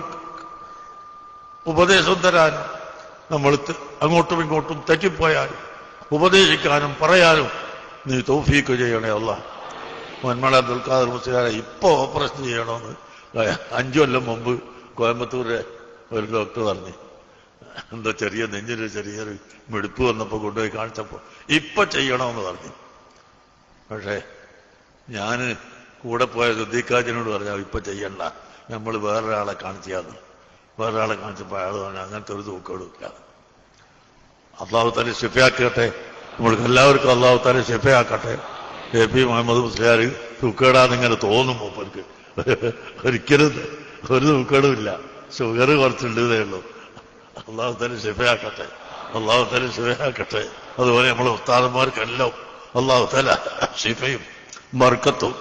ഉപദേശം തരാനും നമ്മൾ ത- അങ്ങോട്ടും ഇങ്ങോട്ടും തെറ്റിപ്പോയാലും ഉപദേശിക്കാനും പറയാനും നീ തൗഫീക്ക് ചെയ്യണേ അല്ല മന്മള അബ്ദുൽ ഖാദർ മുസ്ലിയാരെ ഇപ്പൊ ഓപ്പറേഷൻ ചെയ്യണമെന്ന് അഞ്ചു കൊല്ലം മുമ്പ് കോയമ്പത്തൂരെ ഒരു ഡോക്ടർ പറഞ്ഞു എന്തോ ചെറിയ നെഞ്ചിന് ചെറിയൊരു മിടുപ്പ് വന്നപ്പോ കൊണ്ടുപോയി കാണിച്ചപ്പോ ഇപ്പൊ ചെയ്യണമെന്ന് പറഞ്ഞു പക്ഷേ ഞാന് കൂടെ പോയ സുദ്ദീഖാജിനോട് പറഞ്ഞാൽ ഇപ്പൊ ചെയ്യണ്ട നമ്മൾ വേറൊരാളെ കാണിച്ചാന്ന് വേറൊരാളെ കാണിച്ചപ്പോൾ അയാൾ പറഞ്ഞു അങ്ങനത്തെ ഒരു തൂക്കെടുക്കില്ല അള്ളാഹു താല ഷിഫയാക്കട്ടെ നമ്മൾക്ക് എല്ലാവർക്കും അള്ളാഹു താല ഷിഫയാക്കട്ടെ എ പി മുഹമ്മദ് മുസ്ലിയാർ തൂക്കേടാന്നിങ്ങനെ തോന്നും മൂപ്പർക്ക് ഒരിക്കലും ഒരു തൂക്കേടുമില്ല ഷുഗർ കുറച്ചുണ്ട് ഇതേ ഉള്ളൂ അള്ളാഹു താല ഷിഫയാക്കട്ടെ അള്ളാഹു താല ഷിഫയാക്കട്ടെ അതുപോലെ നമ്മളെ ഉസ്താദന്മാർക്കെല്ലാം അള്ളാഹു താല ഷിഫയും ബർക്കത്തും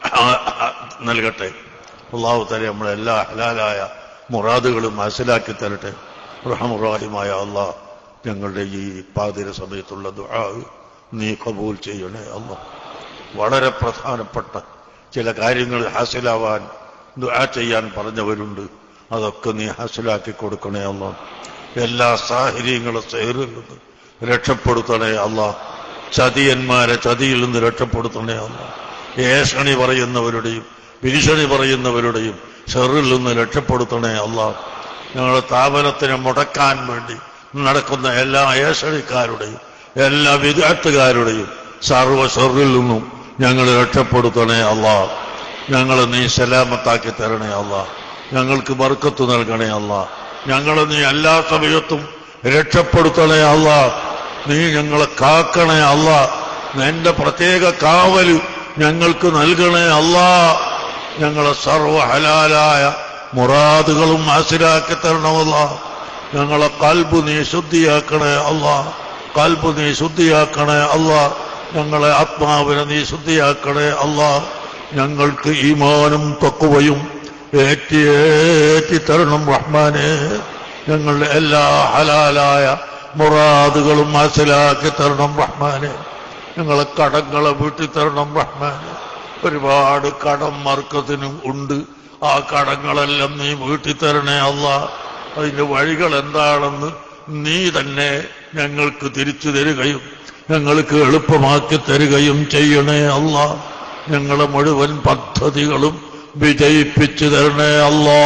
നൽകട്ടെ അള്ളാഹു താല നമ്മളെ എല്ലാ ഹലാലായ മുറാദുകളും മനസ്സിലാക്കി തരട്ടെ റഹമുറാഹിമായ അള്ളാഹ് ഞങ്ങളുടെ ഈ പാതിര സമയത്തുള്ള ദുആ നീ കബൂൽ ചെയ്യണേ അള്ളാഹ് വളരെ പ്രധാനപ്പെട്ട ചില കാര്യങ്ങൾ ഹാസിലാവാൻ ദുആ ചെയ്യാൻ പറഞ്ഞവരുണ്ട് അതൊക്കെ നീ ഹാസിലാക്കി കൊടുക്കണേ അള്ളാഹ് എല്ലാ സാഹചര്യങ്ങളും സേറിൽ നിന്ന് രക്ഷപ്പെടുത്തണേ അള്ളാഹ് ചതിയന്മാരെ ചതിയിൽ നിന്ന് രക്ഷപ്പെടുത്തണേ അള്ളാഹ് ഏഷണി പറയുന്നവരുടെയും ഭീഷണി പറയുന്നവരുടെയും ഷെറിൽ നിന്ന് രക്ഷപ്പെടുത്തണേ അള്ളാഹ് ഞങ്ങളുടെ സ്ഥാപനത്തിനെ മുടക്കാൻ വേണ്ടി നടക്കുന്ന എല്ലാ ഏഷണിക്കാരുടെയും എല്ലാ വിദഗ്ധക്കാരുടെയും സർവ്വ ഷെറിൽ നിന്നും ഞങ്ങൾ രക്ഷപ്പെടുത്തണേ അള്ളാഹ് ഞങ്ങളെ നീ സലാമത്താക്കി തരണേ അള്ളാഹ് ഞങ്ങൾക്ക് ബർക്കത്ത് നൽകണേ അള്ളാഹ് ഞങ്ങളെ നീ എല്ലാ സമയത്തും രക്ഷപ്പെടുത്തണേ അള്ളാഹ് നീ ഞങ്ങളെ കാക്കണേ അള്ളാഹ് നിന്റെ പ്രത്യേക കാവല് ഞങ്ങൾക്ക് നൽകണേ അല്ലാ ഞങ്ങളെ സർവ ഹലാലായ മുറാദുകളും ഹാസിലാക്കി തരണമല്ല ഞങ്ങളെ കൽബ് നീ ശുദ്ധിയാക്കണേ അല്ലാ കൽബ് നീ ശുദ്ധിയാക്കണേ അല്ലാ ഞങ്ങളെ ആത്മാവിനെ നീ ശുദ്ധിയാക്കണേ അല്ലാ ഞങ്ങൾക്ക് ഈമാനും തക്കുവയും ഏറ്റി ഏറ്റി തരണം റഹ്മാനെ ഞങ്ങളുടെ എല്ലാ ഹലാലായ മുറാദുകളും ഹാസിലാക്കി തരണം റഹ്മാനെ ഞങ്ങളെ കടങ്ങളെ വീട്ടിൽ തരണം റഹ്മാനെ ഒരുപാട് കടം മർക്കത്തിനും ഉണ്ട് ആ കടങ്ങളെല്ലാം നീ വീട്ടിൽ തരണേ അല്ല അതിന്റെ വഴികൾ എന്താണെന്ന് നീ തന്നെ ഞങ്ങൾക്ക് തിരിച്ചു തരികയും ഞങ്ങൾക്ക് എളുപ്പമാക്കി തരികയും ചെയ്യണേ അല്ല ഞങ്ങളെ മുഴുവൻ പദ്ധതികളും വിജയിപ്പിച്ചു തരണേ അല്ലാ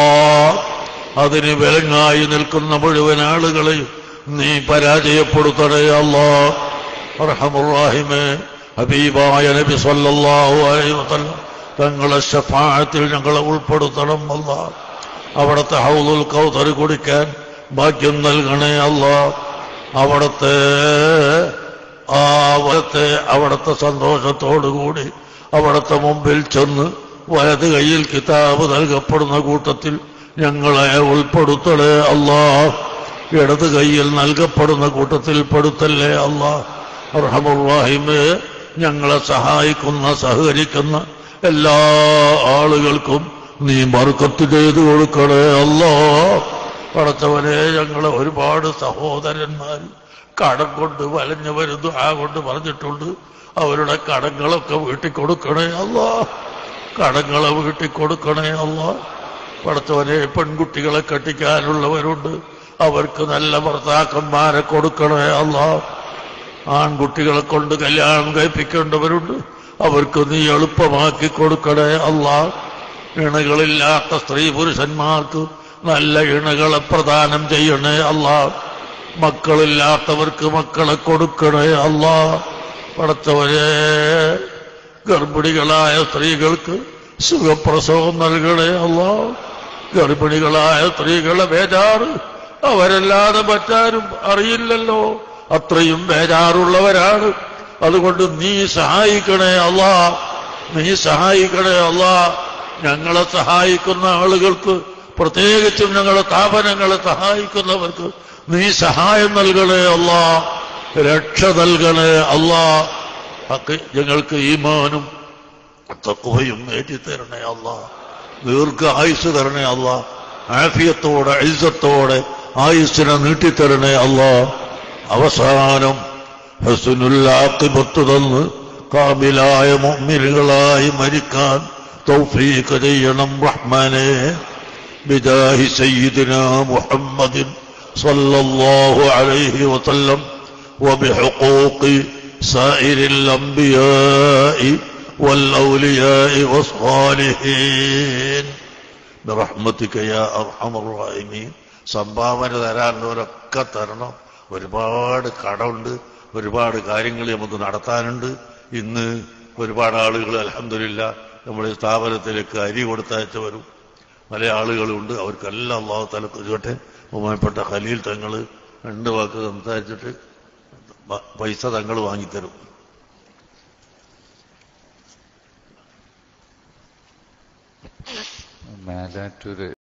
അതിന് വിലങ്ങായി നിൽക്കുന്ന മുഴുവൻ ആളുകളെയും നീ പരാജയപ്പെടുത്തണേ അല്ലാ അർഹമുറാഹിമേ ഹബീബായ നബി സല്ലല്ലാഹു അലൈഹി വസല്ലം തങ്ങളെ ശഫാഅത്തിൽ ഞങ്ങളെ ഉൾപ്പെടുത്തണം അല്ല അവിടുത്തെ ഹൗലുൽ കൗതർ കുടിക്കാൻ ഭാഗ്യം നൽകണേ അല്ല അവിടുത്തെ ആ അവിടുത്തെ അവിടുത്തെ സന്തോഷത്തോടുകൂടി അവിടുത്തെ മുമ്പിൽ ചെന്ന് വലത് കയ്യിൽ കിതാബ് നൽകപ്പെടുന്ന കൂട്ടത്തിൽ ഞങ്ങളെ ഉൾപ്പെടുത്തണേ അല്ലാ ഇടത് കയ്യിൽ നൽകപ്പെടുന്ന കൂട്ടത്തിൽ പെടുത്തല്ലേ അല്ലാ അർഹമുറാഹിമേ ഞങ്ങളെ സഹായിക്കുന്ന സഹകരിക്കുന്ന എല്ലാ ആളുകൾക്കും നീ മറുക്കത്ത് ചെയ്തു കൊടുക്കണേ അല്ലോ പടച്ചവനെ ഞങ്ങളെ ഒരുപാട് സഹോദരന്മാർ കടം കൊണ്ട് വലഞ്ഞു വരുന്നു ആ കൊണ്ട് പറഞ്ഞിട്ടുണ്ട് അവരുടെ കടങ്ങളൊക്കെ വീട്ടിൽ കൊടുക്കണേ അല്ലോ കടങ്ങളെ വീട്ടിൽ കൊടുക്കണേ അല്ലോ പടച്ചവനെ പെൺകുട്ടികളെ കെട്ടിക്കാനുള്ളവരുണ്ട് അവർക്ക് നല്ല ഭർത്താക്കന്മാരെ കൊടുക്കണേ അല്ലോ ആൺകുട്ടികളെ കൊണ്ട് കല്യാണം കഴിപ്പിക്കേണ്ടവരുണ്ട് അവർക്ക് നീ എളുപ്പമാക്കി കൊടുക്കണേ അല്ല ഇണകളില്ലാത്ത സ്ത്രീ പുരുഷന്മാർക്ക് നല്ല ഇണകളെ പ്രദാനം ചെയ്യണേ അല്ല മക്കളില്ലാത്തവർക്ക് മക്കളെ കൊടുക്കണേ അല്ല പടച്ചവരെ ഗർഭിണികളായ സ്ത്രീകൾക്ക് സുഖപ്രസവം നൽകണേ അല്ല ഗർഭിണികളായ സ്ത്രീകളെ ബേജാറ് അവരല്ലാതെ മറ്റാരും അറിയില്ലല്ലോ അത്രയും ബേജാറുള്ളവരാണ് അതുകൊണ്ട് നീ സഹായിക്കണേ അല്ല നീ സഹായിക്കണേ അല്ല ഞങ്ങളെ സഹായിക്കുന്ന ആളുകൾക്ക് പ്രത്യേകിച്ചും ഞങ്ങളെ സ്ഥാപനങ്ങളെ സഹായിക്കുന്നവർക്ക് നീ സഹായം നൽകണേ അല്ലാ രക്ഷ നൽകണേ അല്ലാ ഹക്ക് ഞങ്ങൾക്ക് ഈമാനും തക്കുവയും നേടിത്തരണേ അല്ലാ ദീർഘ ആയുസ് തരണേ അല്ലാ ആഫിയത്തോടെ ഐസത്തോടെ ആയുസ്സിനെ നീട്ടിത്തരണേ അല്ലാ അവസാനം ഹസുനുല്ലാക്കിബത്ത് തന്ന് കാമിലായ മുമ്മിലുകളായി മരിക്കാൻ തൗഫീഖ് ചെയ്യണം റഹ്മാനെ بجاه سيدنا محمد صلى الله عليه وسلم وبحقوق سائر الأنبياء والأولياء والصالحين برحمتك يا أرحم الراحمين സംഭാവന തരാനുള്ളവരൊക്കെ തരണം ഒരുപാട് കടമുണ്ട് ഒരുപാട് കാര്യങ്ങൾ നമുക്ക് നടത്താനുണ്ട് ഇന്ന് ഒരുപാട് ആളുകൾ അലഹമില്ല നമ്മുടെ സ്ഥാപനത്തിലേക്ക് അരി കൊടുത്തയച്ച് വരും പല ആളുകളുണ്ട് അവർക്കെല്ലാം അള്ളാഹു തല കുരുവട്ടെ ബഹുമാനപ്പെട്ട ഖലീൽ തങ്ങൾ രണ്ട് വാക്ക് സംസാരിച്ചിട്ട് ബ- പൈസ തങ്ങൾ വാങ്ങിത്തരും മേലാറ്റൂര്